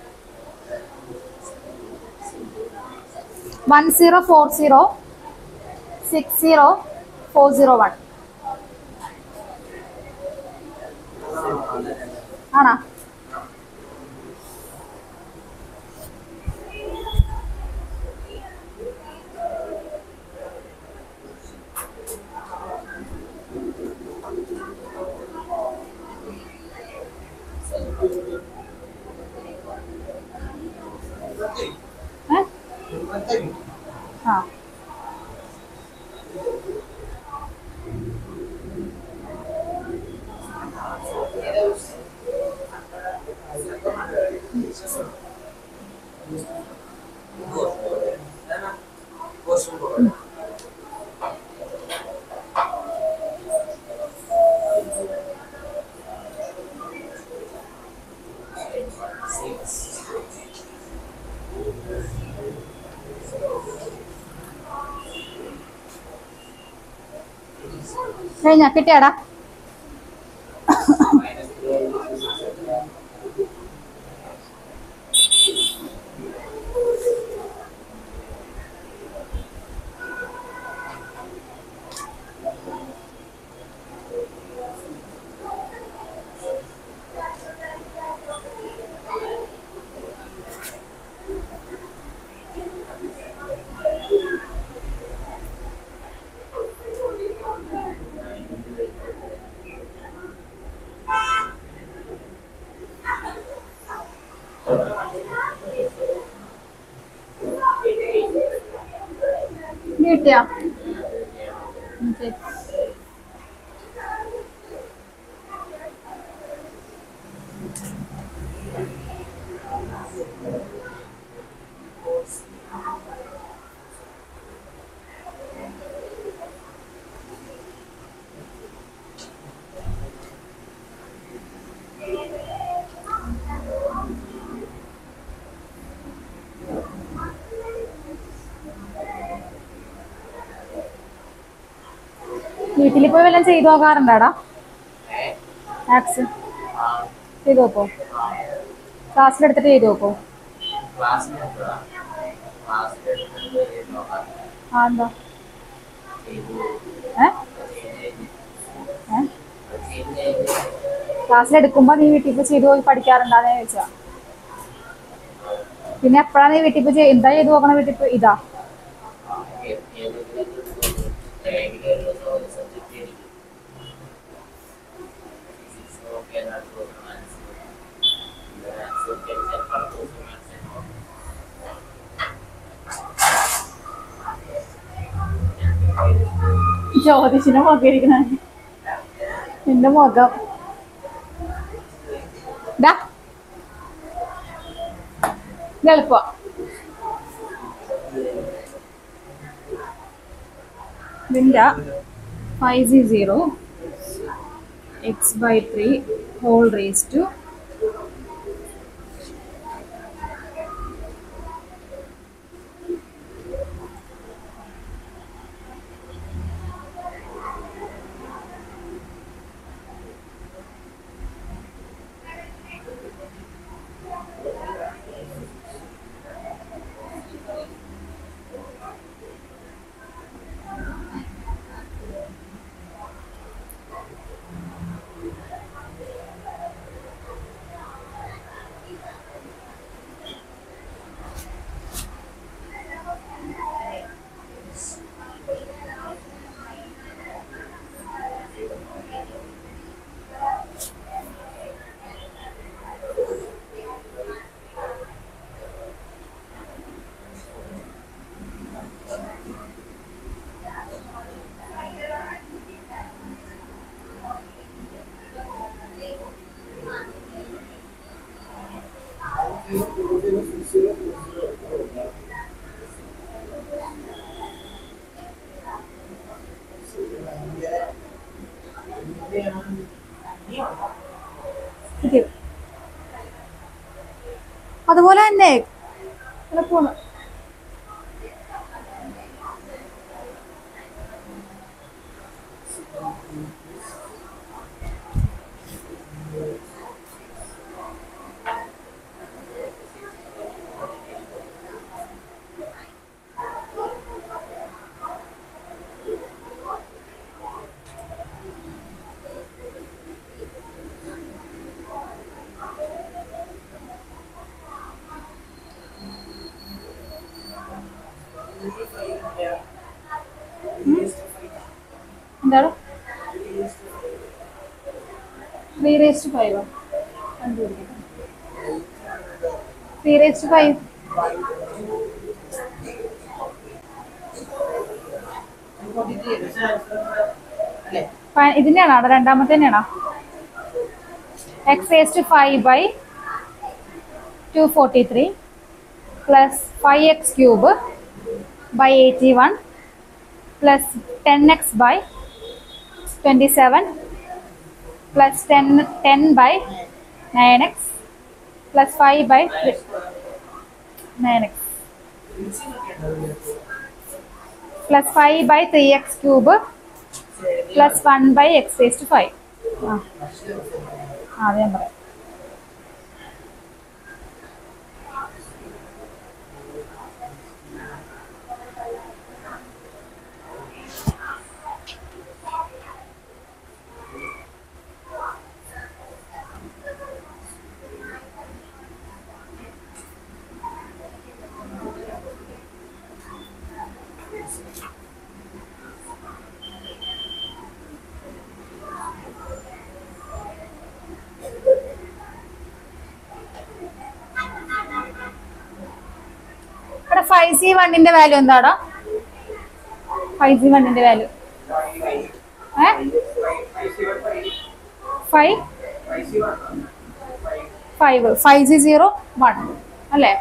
one zero four zero six zero four zero one ആണോ ഏ? ആ കഴിഞ്ഞ കിട്ടിയാടാ നീ കിട്ടിയാ ഉം, ശരി. വീട്ടിൽ പോയി വല്ലതും ചെയ്തു നോക്കാറുണ്ടാടാ ആപ്സ് ചെയ്തു നോക്കോ ക്ലാസ്സിലെടുത്തിട്ട് ചെയ്തു നോക്കോ ക്ലാസ്സിലെടുത്തതാ ക്ലാസ്സിലെടുത്ത് നോക്കാം ആ എന്താ ഏ ഏ ക്ലാസ്സിലെടുക്കുമ്പോ നീ വീട്ടിൽ പോയി ചെയ്തു പോയി പഠിക്കാറുണ്ടാന്ന് ചോദിച്ചാ പിന്നെ എപ്പോഴാണ് ഈ വീട്ടിൽ പോയി എന്താ ചെയ്ത് നോക്കണ വീട്ടിൽ പോയി ഇതാ ജ്യോതിഷിന്റെ മുഖം ഇരിക്കണ നിന്റെ മുഖം ഡാ ഇത് എളുപ്പമാ ഇതിന്റെ five C zero x by three whole raise to ഇത്. അതുപോലെ തന്നെ എളുപ്പമാണ് എന്താണ് ത്രീ റേസ്റ്റ് ഫൈവ് ത്രീ റേസ്റ്റ് ഫൈവ് അല്ലേ ഇതിന്റെയാണോ അവിടെ രണ്ടാമത്തെ തന്നെയാണോ x raised five by two forty three plus five x cube by eighty one plus ten x by twenty seven plus ten ten by nine x plus five by nine x plus five by three x cube plus one by x raised five ആ ആ, അത് ഞാൻ പറയാം ഇവിടെ five C വണ്ണിന്റെ value എന്താടാ five C വണ്ണിന്റെ value ഏ five five five C zero one അല്ലേ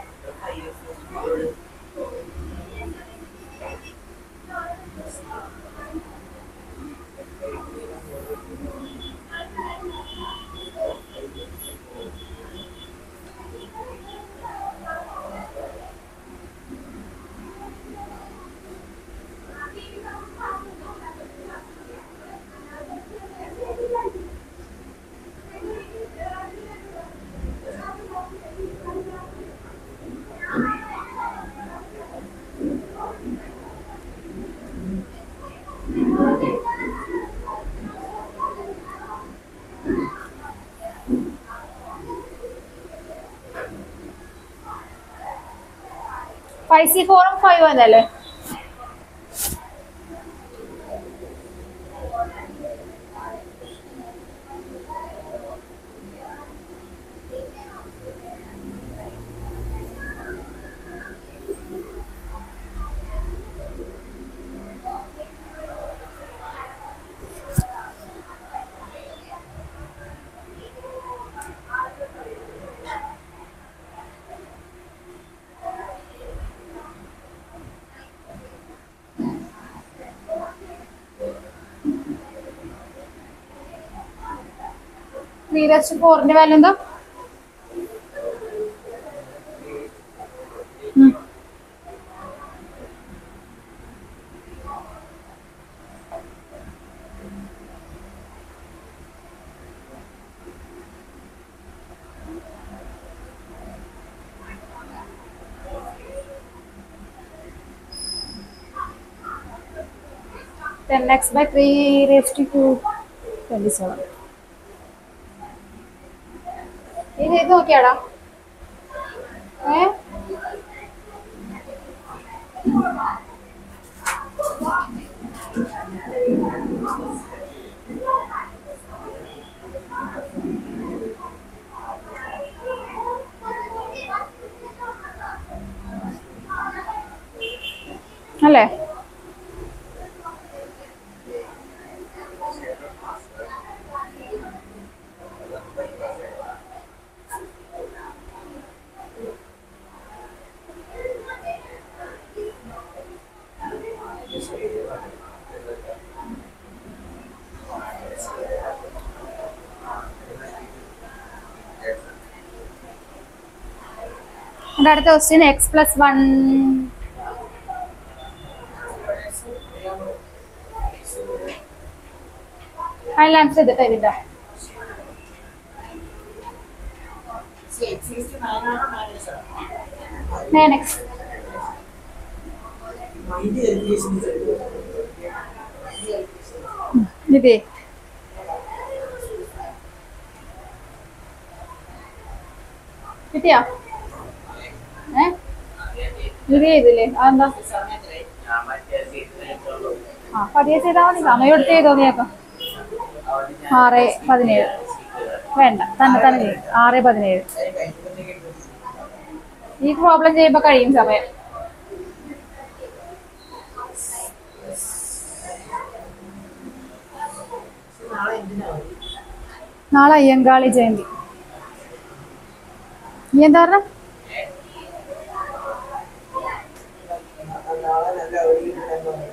ഫൈവ് സി ഫോറും ഫൈവ് അതല്ലേ ത്രീ റെസ്റ്റ് ഫോറിന്റെ വാല്യൂ എന്താ ഉം. Ten x by three raised to two twenty-seven. ഇത് ഇത് നോക്കിയാടാ ഏ അല്ലേ എൻ്റെ അടുത്ത ക്വസ്റ്റ്യൻ എക്സ് പ്ലസ് വൺ അതിൽ ആൻസർ ചെയ്തിട്ടാ ഇതിന്റെ നയൻ എക്സ് ഇതേ കിട്ടിയാ ഏ ഇത് ചെയ്തില്ലേ അതെന്താ ഞാൻ മറ്റേ സീറ്റിൽ ആ പതിയെ ചെയ്താൽ മതി സമയം എടുത്ത് ചെയ്തോ നീയൊക്കെ ആറ് പതിനേഴ് വേണ്ട തന്നെ തന്നെ ചെയ്യും ആറ് പതിനേഴ് ഈ പ്രോബ്ലം ചെയ്യുമ്പോ കഴിയും സമയം നാളെ അയ്യങ്കാളി ജയന്തി നീ എന്താ പറഞ്ഞ നാളെ നല്ല ഒരു കിട്ടാൻ പോകുന്നത്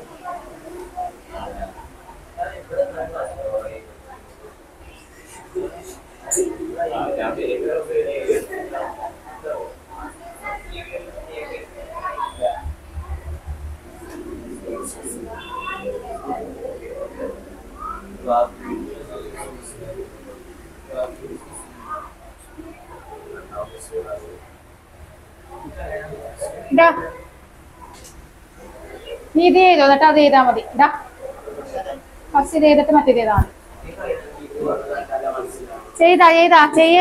ഇതാ നീ ഇത് ചെയ്തോ എന്നിട്ട് അത് ചെയ്താൽ മതി ഇതാ ഫസ്റ്റ് ഇത് ചെയ്തിട്ട് മറ്റേത് ചെയ്താൽ മതി ചെയ്താ ചെയ്താ ചെയ്യേ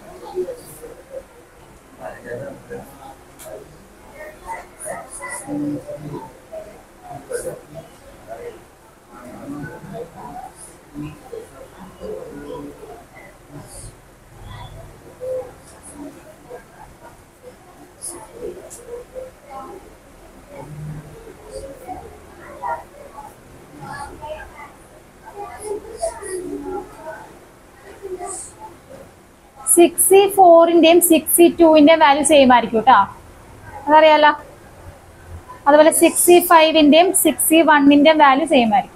സിക്സ് ഫോറിന്റെയും സിക്സ് ടുവിന്റെയും വാല്യൂ സെയിം ആയിരിക്കും കേട്ടോ അതറിയാലോ അതുപോലെ സിക്സ് ഫൈവിന്റെയും സിക്സ് വണ്ണിന്റെയും വാല്യൂ സെയിം ആയിരിക്കും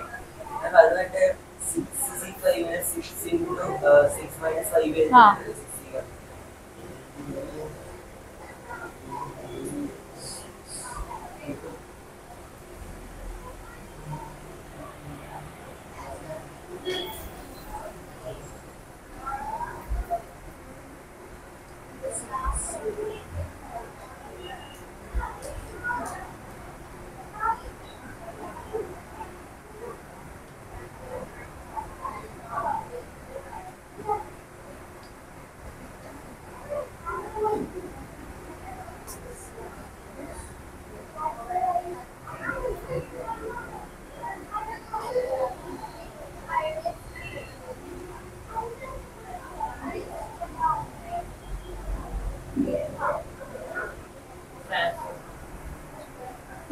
ആ.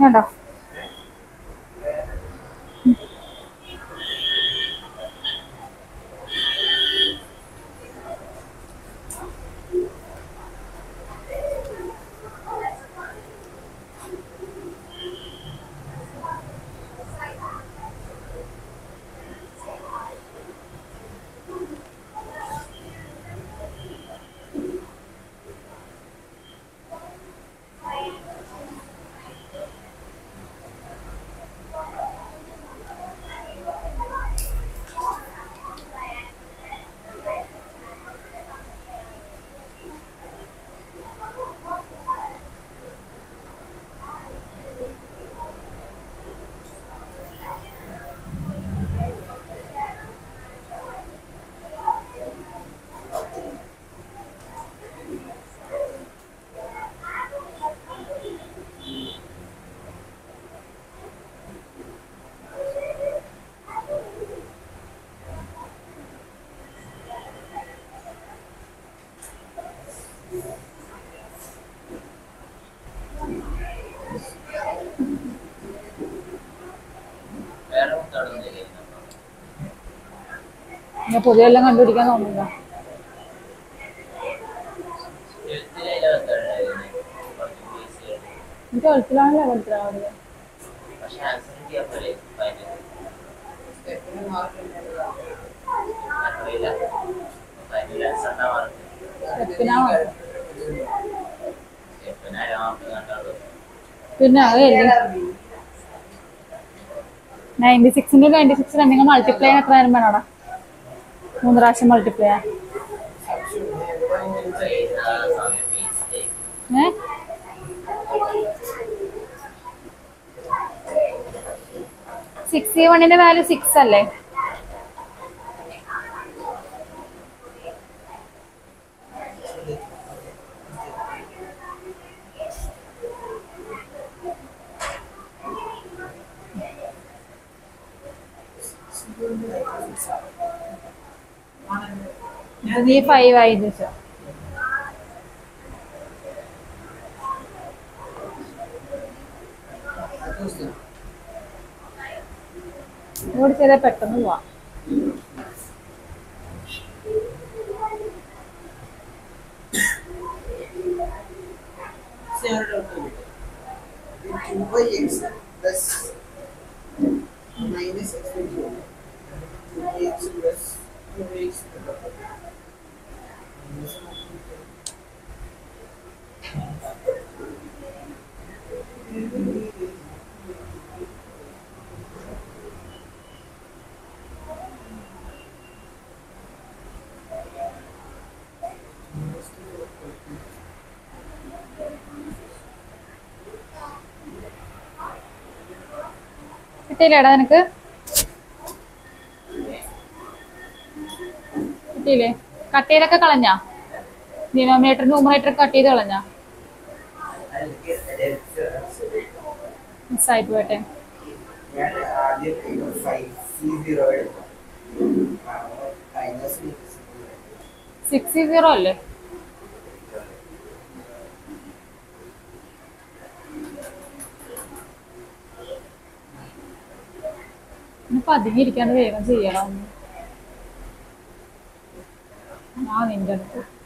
വേണ്ടോ വേറെ മുത്താടൊന്നുമില്ല ഞാൻ പുതിയ എല്ലാം കണ്ടുപിടിക്കാൻ തോന്നുന്നില്ല എഴുത്തിലെ മുത്താടുണ്ടായിരുന്നു കുറച്ച് ഈസി ആയിട്ട് എനിക്ക് എളുപ്പത്തിലാണല്ലോ പഠിത്തരാവുന്നത് പക്ഷെ ആൻസർ കിട്ടിയാൽ പോലെ ഫൈനൽ സ്റ്റെപ്പിന് മാർക്ക് ഉണ്ടല്ലോ അറിയില്ല ഫൈനൽ ആൻസർ മാർക്ക് സ്റ്റെപ്പിനാ മാർക്ക്. സ്റ്റെപ്പിനാരും മാർക്ക് കണ്ടാലും പിന്നെ അത് നയൻറ്റി സിക്സിന്റെ നയൻറ്റി സിക്സ് രണ്ടിങ്ങനെ മൾട്ടിപ്ലൈ ചെയ്യാൻ എത്ര നേരം വേണോടാ മൂന്ന് പ്രാവശ്യം മൾട്ടിപ്ലൈ ചെയ്യാൻ സമയം വേസ്റ്റ് ഏ സിക്സ് വണ്ണിന്റെ വാല്യൂ സിക്സ് അല്ലേ നീ ഫൈവ് ആയി ചോദിച്ചോ ഇങ്ങോട്ട് ചെയ്താൽ പെട്ടെന്ന് പോവാം two by x plus minus x by two. Two by x plus two by x. കിട്ടിയില്ലേടാ നിനക്ക് കിട്ടിയില്ലേ കട്ട് ചെയ്തൊക്കെ കളഞ്ഞാ ഡിനോമിനേറ്റർ ന്യൂമറേറ്റർ കട്ട് ചെയ്ത് കളഞ്ഞാ I'll get the മിസ്സായി പോട്ടെ ഞാൻ ആദ്യം ഫൈവ് സി സീറോ എടുക്കും മൈനസ് സിക്സ് സീറോ അല്ലേ ഇനി പതുങ്ങിയിരിക്കാണ്ട് വേഗം ചെയ്യണം ആ നിന്റെ അടുത്ത്